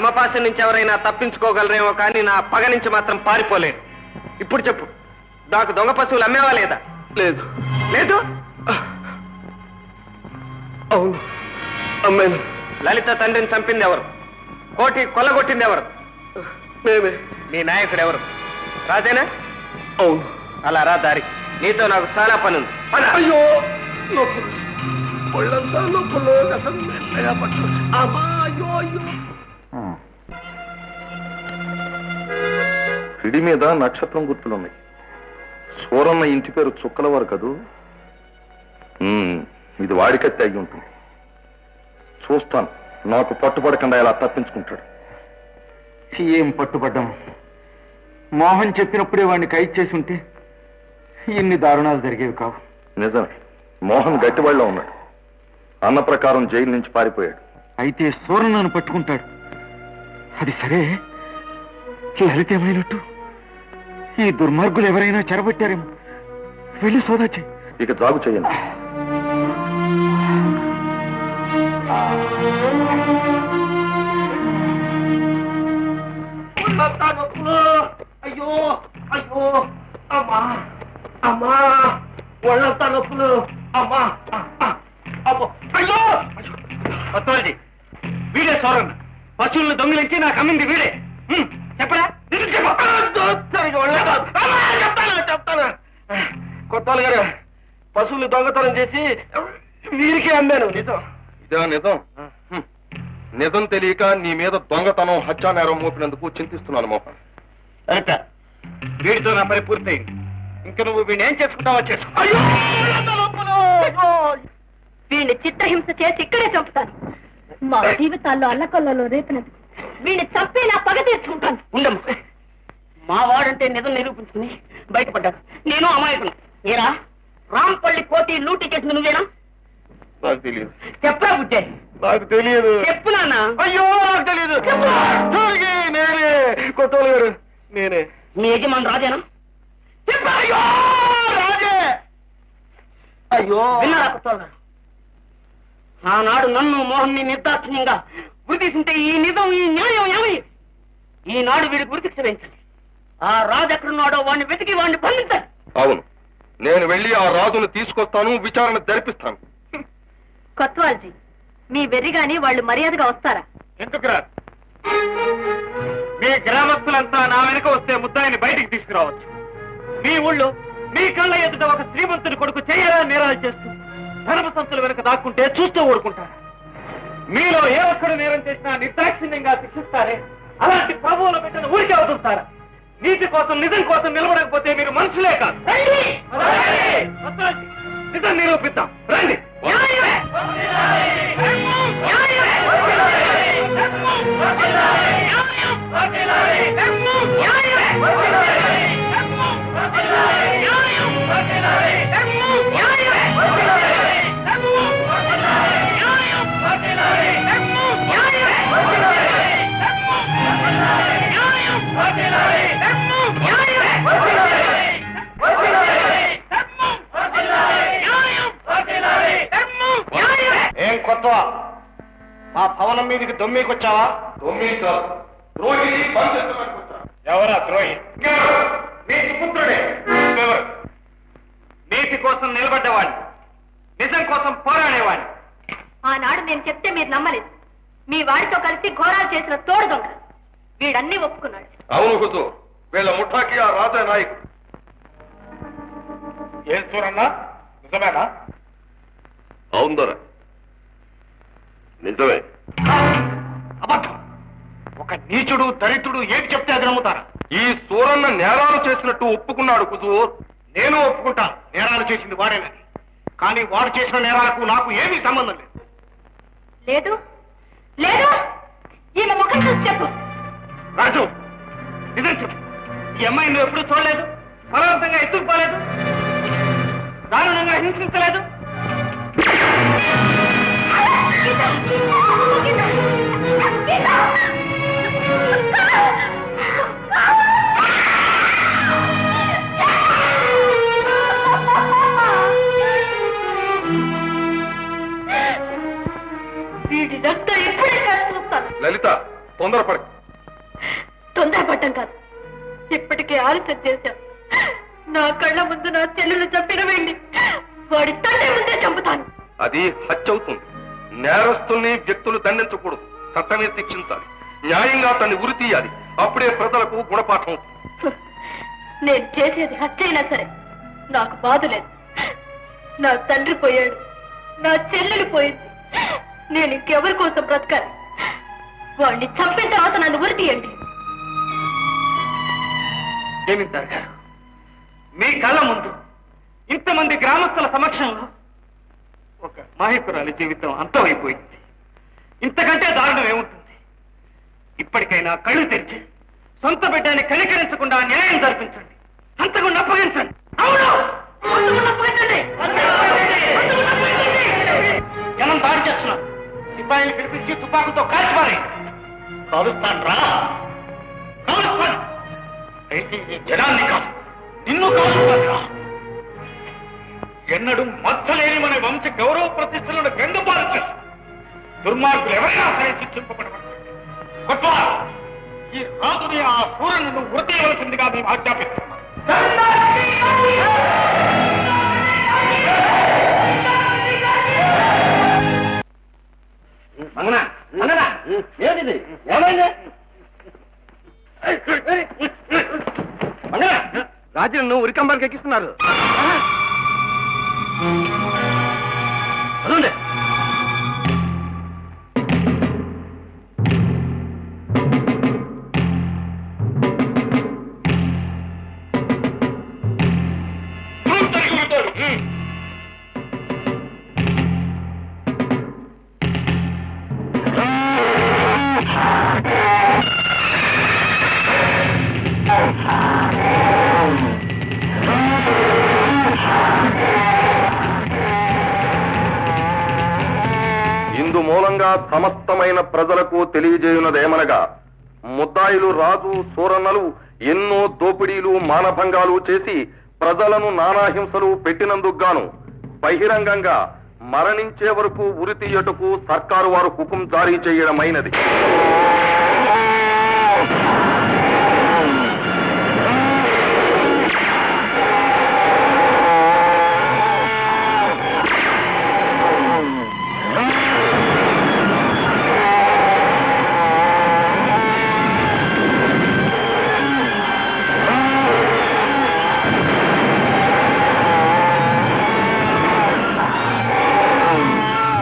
యమపాశం నుంచి ఎవరైనా తప్పించుకోగలరేమో కానీ నా పగ నుంచి మాత్రం పారిపోలేను ఇప్పుడు చెప్పు నాకు దొంగ పశువులు అమ్మేవా లేదా లేదు లేదు అవును అమ్మాయి లలిత తండ్రిని చంపింది ఎవరు కోటి కొల్లగొట్టింది ఎవరు మేమే నీ నాయకుడు ఎవరు రాజేనా అవును అలా రా దారి నీతో నాకు చాలా పని ఉంది పద. అయ్యో నొప్పులు ఒళ్ళంతా నొప్పులు అసలు మెల్లగా పట్టు అమ్మా అయ్యో అయ్యో పిడి మీద నక్షత్రం గుర్తులున్నాయి సూరన్న ఇంటి పేరు చుక్కలవారు కదూ ఉమ్, ఇది వాడికత్తి అయి ఉంటుంది చూస్తాను నాకు పట్టుబడకుండా ఇలా తప్పించుకుంటాడు ఏం పట్టుబడ్డాం మోహన్ చెప్పినప్పుడే వాడిని ఖైదు చేసి ఉంటే ఇన్ని దారుణాలు జరిగేవి కావు నిజమే మోహన్ గట్టివాళ్ళలో ఉన్నాడు అన్న ప్రకారం జైలు నుంచి పారిపోయాడు అయితే సూర్యనన్ను పట్టుకుంటాడు అది సరే లలిత ఏమైనట్టు ఈ దుర్మార్గులు ఎవరైనా చెరబట్టారేమో వెళ్ళి సోదా చెయ్యి ఇక జాగు చేయండి ఒళ్ళంతా నొప్పులు అయ్యో అయ్యో అమ్మా అమ్మా ఒళ్ళంతా నొప్పులు అమ్మా అమ్మో అయ్యో కొత్తవాళ్ళది వీడే సోరన్న పశువులను దొంగిలించి నాకు అమ్మింది వీడే హ్మ్, చెప్పరా నిజం చెప్పు. సరిగ్గా ఒళ్ళంతా- అమ్మా, చెప్తాను చెప్తాను కొత్తవాళ్ళు గారు పశువులు దొంగతనం చేసి వీరికి అమ్మాను నిజం ఇదే నిజం హ్మ్. నిజం తెలియక నీ మీద దొంగతనం హత్యా నేరం మోపినందుకు చింతిస్తున్నాను మోహన్ లలిత వీడితో నా పని పూర్తయింది ఇంకా నువ్వు వీడిని ఏం చేసుకుంటావో చేసుకో అయ్యో ఒళ్ళంతా నొప్పులు అయ్యో వీణ్ణి చిత్రహింస చేసి ఇక్కడే చంపుతాను మా జీవితాల్లో అల్లకొల్లలో రేపినందుకు వీణ్ణి చంపి నా పగ తీర్చుకుంటాను ఉండమ్మా మా వాడంటే నిజం నిరూపించుకుని బయటపడ్డాడు నేను అమాయకును ఏరా రాంపల్లి కోటి లూటీ చేసింది నువ్వేనా నాకు తెలియదు చెప్పరా బుజ్జే నాకు తెలియదు చెప్పు నాన్న అయ్యో నాకు తెలియదు జోలికి నేనే కొత్తోళ్ళు గారు నేనే మీ యజమాని రాజేనా చెప్పు, అయ్యో రాజే అయ్యో విన్నారా కొత్తవాళ్ళు గారు ఆనాడు నన్ను మోహన్ని నిర్దాక్షిణ్యంగా గురితీసింటే ఈ నిజం ఈ న్యాయం ఏమై ఈనాడు వీడికి గురిశిక్ష వేయించండి ఆ రాజు ఎక్కడున్నాడో వాడిని వెతికి వాడిని బంధించండి అవును నేను వెళ్ళి ఆ రాజును తీసుకొస్తాను విచారణ జరిపిస్తాను కొత్వాల్జీ మీ వెర్రిగాని వాళ్ళు మర్యాదగా వస్తారా ఎందుకు రా మీ గ్రామస్తులంతా నా వెనుక వస్తే ముద్దాయిని బయటికి తీసుకురావచ్చు మీ ఊళ్ళో మీ కళ్ళ ఎదుట ఒక శ్రీమంతుని కొడుకు చేయరా నేరాలు చేస్తూ ధర్మ సంతుల వెనుక దాక్కుంటే చూస్తూ ఊరుకుంటారు మీలో ఏ ఒక్కడు నేరం చేసినా నిర్దాక్షిణ్యంగా శిక్షిస్తారే అలాంటి ప్రభువుల బిడ్డను ఊరికే వదులుతారా నీతి కోసం నిజం కోసం నిలబడకపోతే మీరు మనుషులే కాదు రండి! వదలండి! నిజం నిరూపిద్దాం రండి ఏం కొత్త మా భవనం మీదకి దొమ్మీకొచ్చావా ఎవరా ద్రోహి నీతి పుత్రుడే ఎవరు నీతి కోసం నిలబడ్డవాడిని నిజం కోసం పోరాడేవాడిని ఆనాడు నేను చెప్తే మీరు నమ్మలేదు మీ వాడితో కలిసి ఘోరాలు చేసిన తోడు దొంగ వీడన్నీ ఒప్పుకున్నాడు అవును హుజూర్ వీళ్ళ ముఠాకి ఆ రాజా నాయకుడు ఏం చూరన్నా నిజమేనా అవును దొర నిజమే అబద్ధం ఒక నీచుడు దరిద్రుడు ఏది చెప్తే అది నమ్ముతారా ఈ సూరన్న నేరాలు చేసినట్టు ఒప్పుకున్నాడు హుజూర్ నేను ఒప్పుకుంటా నేరాలు చేసింది వాడేనని కానీ వాడు చేసిన నేరాలకు నాకు ఏమీ సంబంధం లేదు లేదు లేదు ఈయన ముఖం చూసి చెప్పు రాజు నిజం చెప్పు ఈ అమ్మాయి నువ్వు ఎప్పుడు చూడలేదు బలవంతంగా ఎత్తుకుపోలేదు దారుణంగా హింసించలేదు వీడిదంతా ఇప్పుడే కాదు చూస్తాను లలిత తొందరపడి మాట్లాడటం కాదు ఇప్పటికే ఆలస్యం చేశాం నా కళ్ళ ముందు నా చెల్లెలు చంపిన వెళ్ళి వాడి తండ్రి ముందే చంపుతాను అది హత్య అవుతుంది నేరస్తుల్ని వ్యక్తులు దండించకూడదు చట్టమే శిక్షించాలి న్యాయంగా అతన్ని ఉరి తీయాలి అప్పుడే ప్రజలకు గుణపాఠం అవుతుంది నేను చేసేది హత్య అయినా సరే నాకు బాధ లేదు నా తండ్రి పోయాడు నా చెల్లెలు పోయింది నేను ఇంకెవరి కోసం బ్రతకాలి వాడిని చంపిన తర్వాత నన్ను ఉరి తీయండి జమీందార్ గారు మీ కళ్ళ ముందు ఇంతమంది గ్రామస్తుల సమక్షంలో ఒక మాహికురాలి జీవితం అంతమైపోయింది ఇంతకంటే దారుణం ఏముంటుంది ఇప్పటికైనా కళ్ళు తెరిచి సొంత బిడ్డని కనికరించకుండా న్యాయం జరిపించండి అంతకుండా అప్పగించండి అవును అంతకుండా అప్పగించండి. అంతకుండా అప్పగించండి. జనం దాడి చేస్తున్నారు సిపాయిలు పిలిపించి తుపాకుతో కాల్చిపారి కాలుస్తాను రా కాలుస్తాను అయితే ఈ జనాన్ని కాదు నిన్ను కాలుస్తాను ఎన్నడూ మచ్చలేని మన వంశ గౌరవ ప్రతిష్టలను గంగపాలు చేసి దుర్మార్గులు ఎవరైనా సరే శిక్షింపబడవచ్చు కొట్లా ఈ రాజుని ఆ సూర్యులను వృతీయవలసిందిగా మేము ఆజ్ఞాపిస్తున్నాం మంగనా మంగనా ఏమిది ఏమైంది మంగనా రాజులను ఉరికంబానికి ఎక్కిస్తున్నారు అదండి ఇందు మూలంగా సమస్తమైన ప్రజలకు తెలియజేయున్నదేమనగా ముద్దాయిలు రాజు సూరన్నలు ఎన్నో దోపిడీలు మానభంగాలు చేసి ప్రజలను నానాహింసలు పెట్టినందుకు గాను బహిరంగంగా మరణించే వరకు ఉరి తీయటకు సర్కారు వారు హుకుం జారీ చేయడమైనది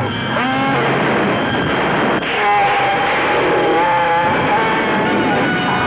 ఆ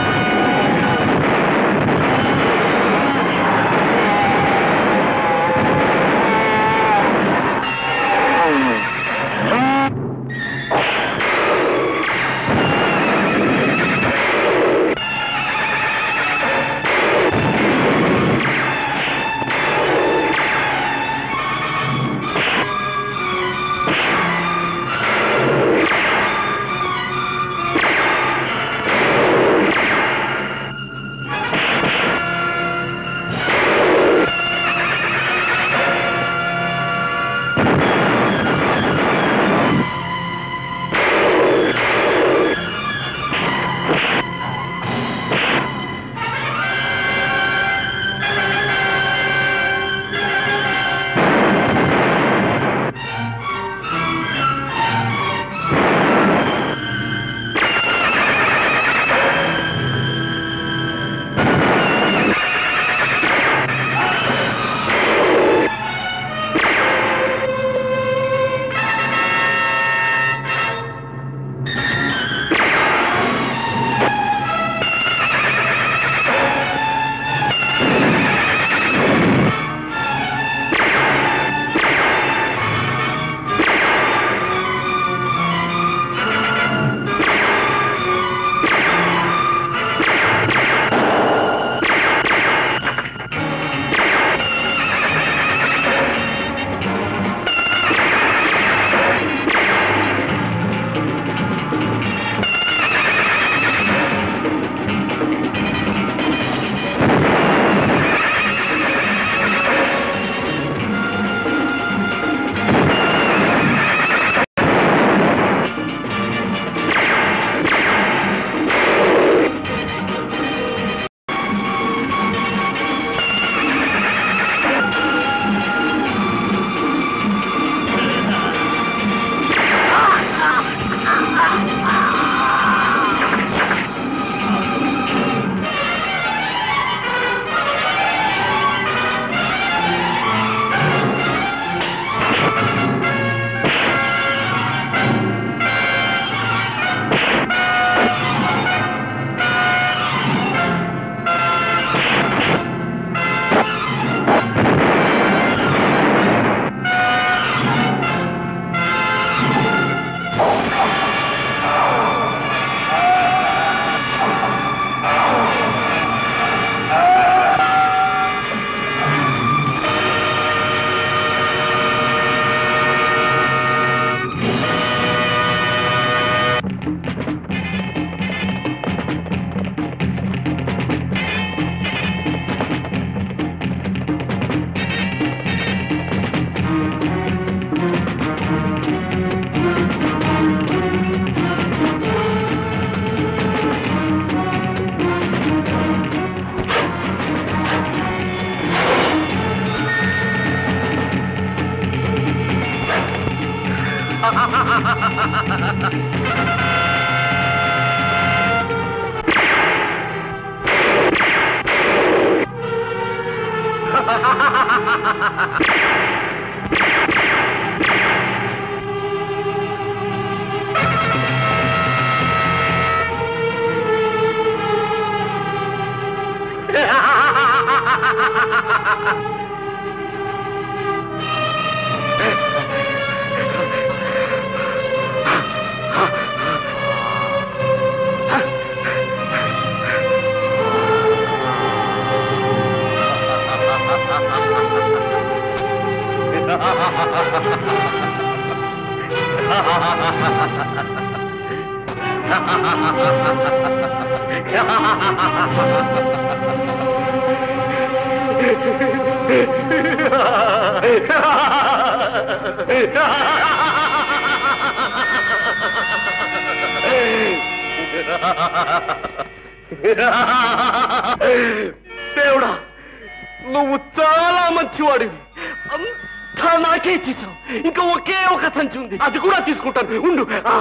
దేవుడా నువ్వు చాలా మంచివాడివి అంతా నాకే చేసావు ఇంకా ఒకే ఒక సంచి ఉంది అది కూడా తీసుకుంటాను ఉండు ఆ.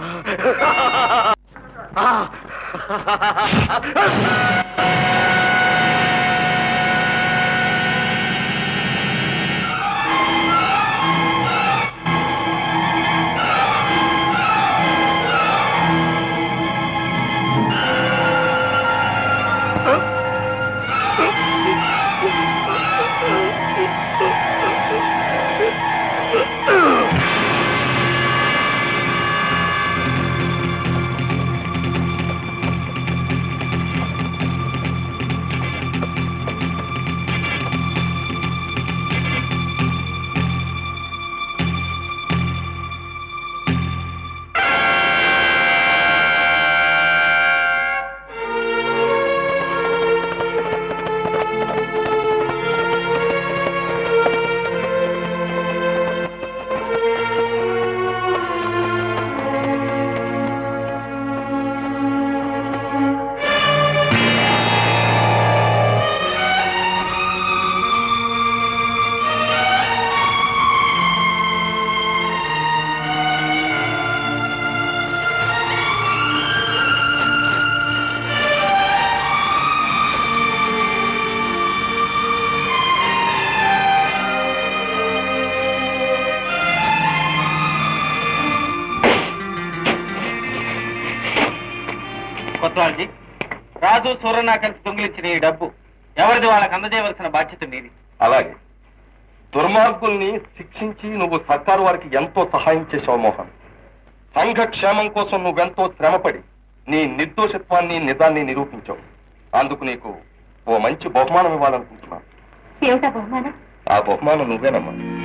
ఆ. కొత్తవాళ్ళకి రాజు సూర్యనా కలిసి దొంగిలించిన ఈ డబ్బు ఎవరిది వాళ్ళకి అందజేయవలసిన బాధ్యత మీది అలాగే దుర్మార్గుల్ని శిక్షించి నువ్వు సర్కారు వారికి ఎంతో సహాయం చేశావు మోహన్ సంఘ క్షేమం కోసం నువ్వెంతో శ్రమపడి నీ నిర్దోషత్వాన్ని నిజాన్ని నిరూపించావు అందుకు నీకు ఓ మంచి బహుమానం ఇవ్వాలనుకుంటున్నాను ఏమిటా బహుమానం ఆ బహుమానం నువ్వేనమ్మా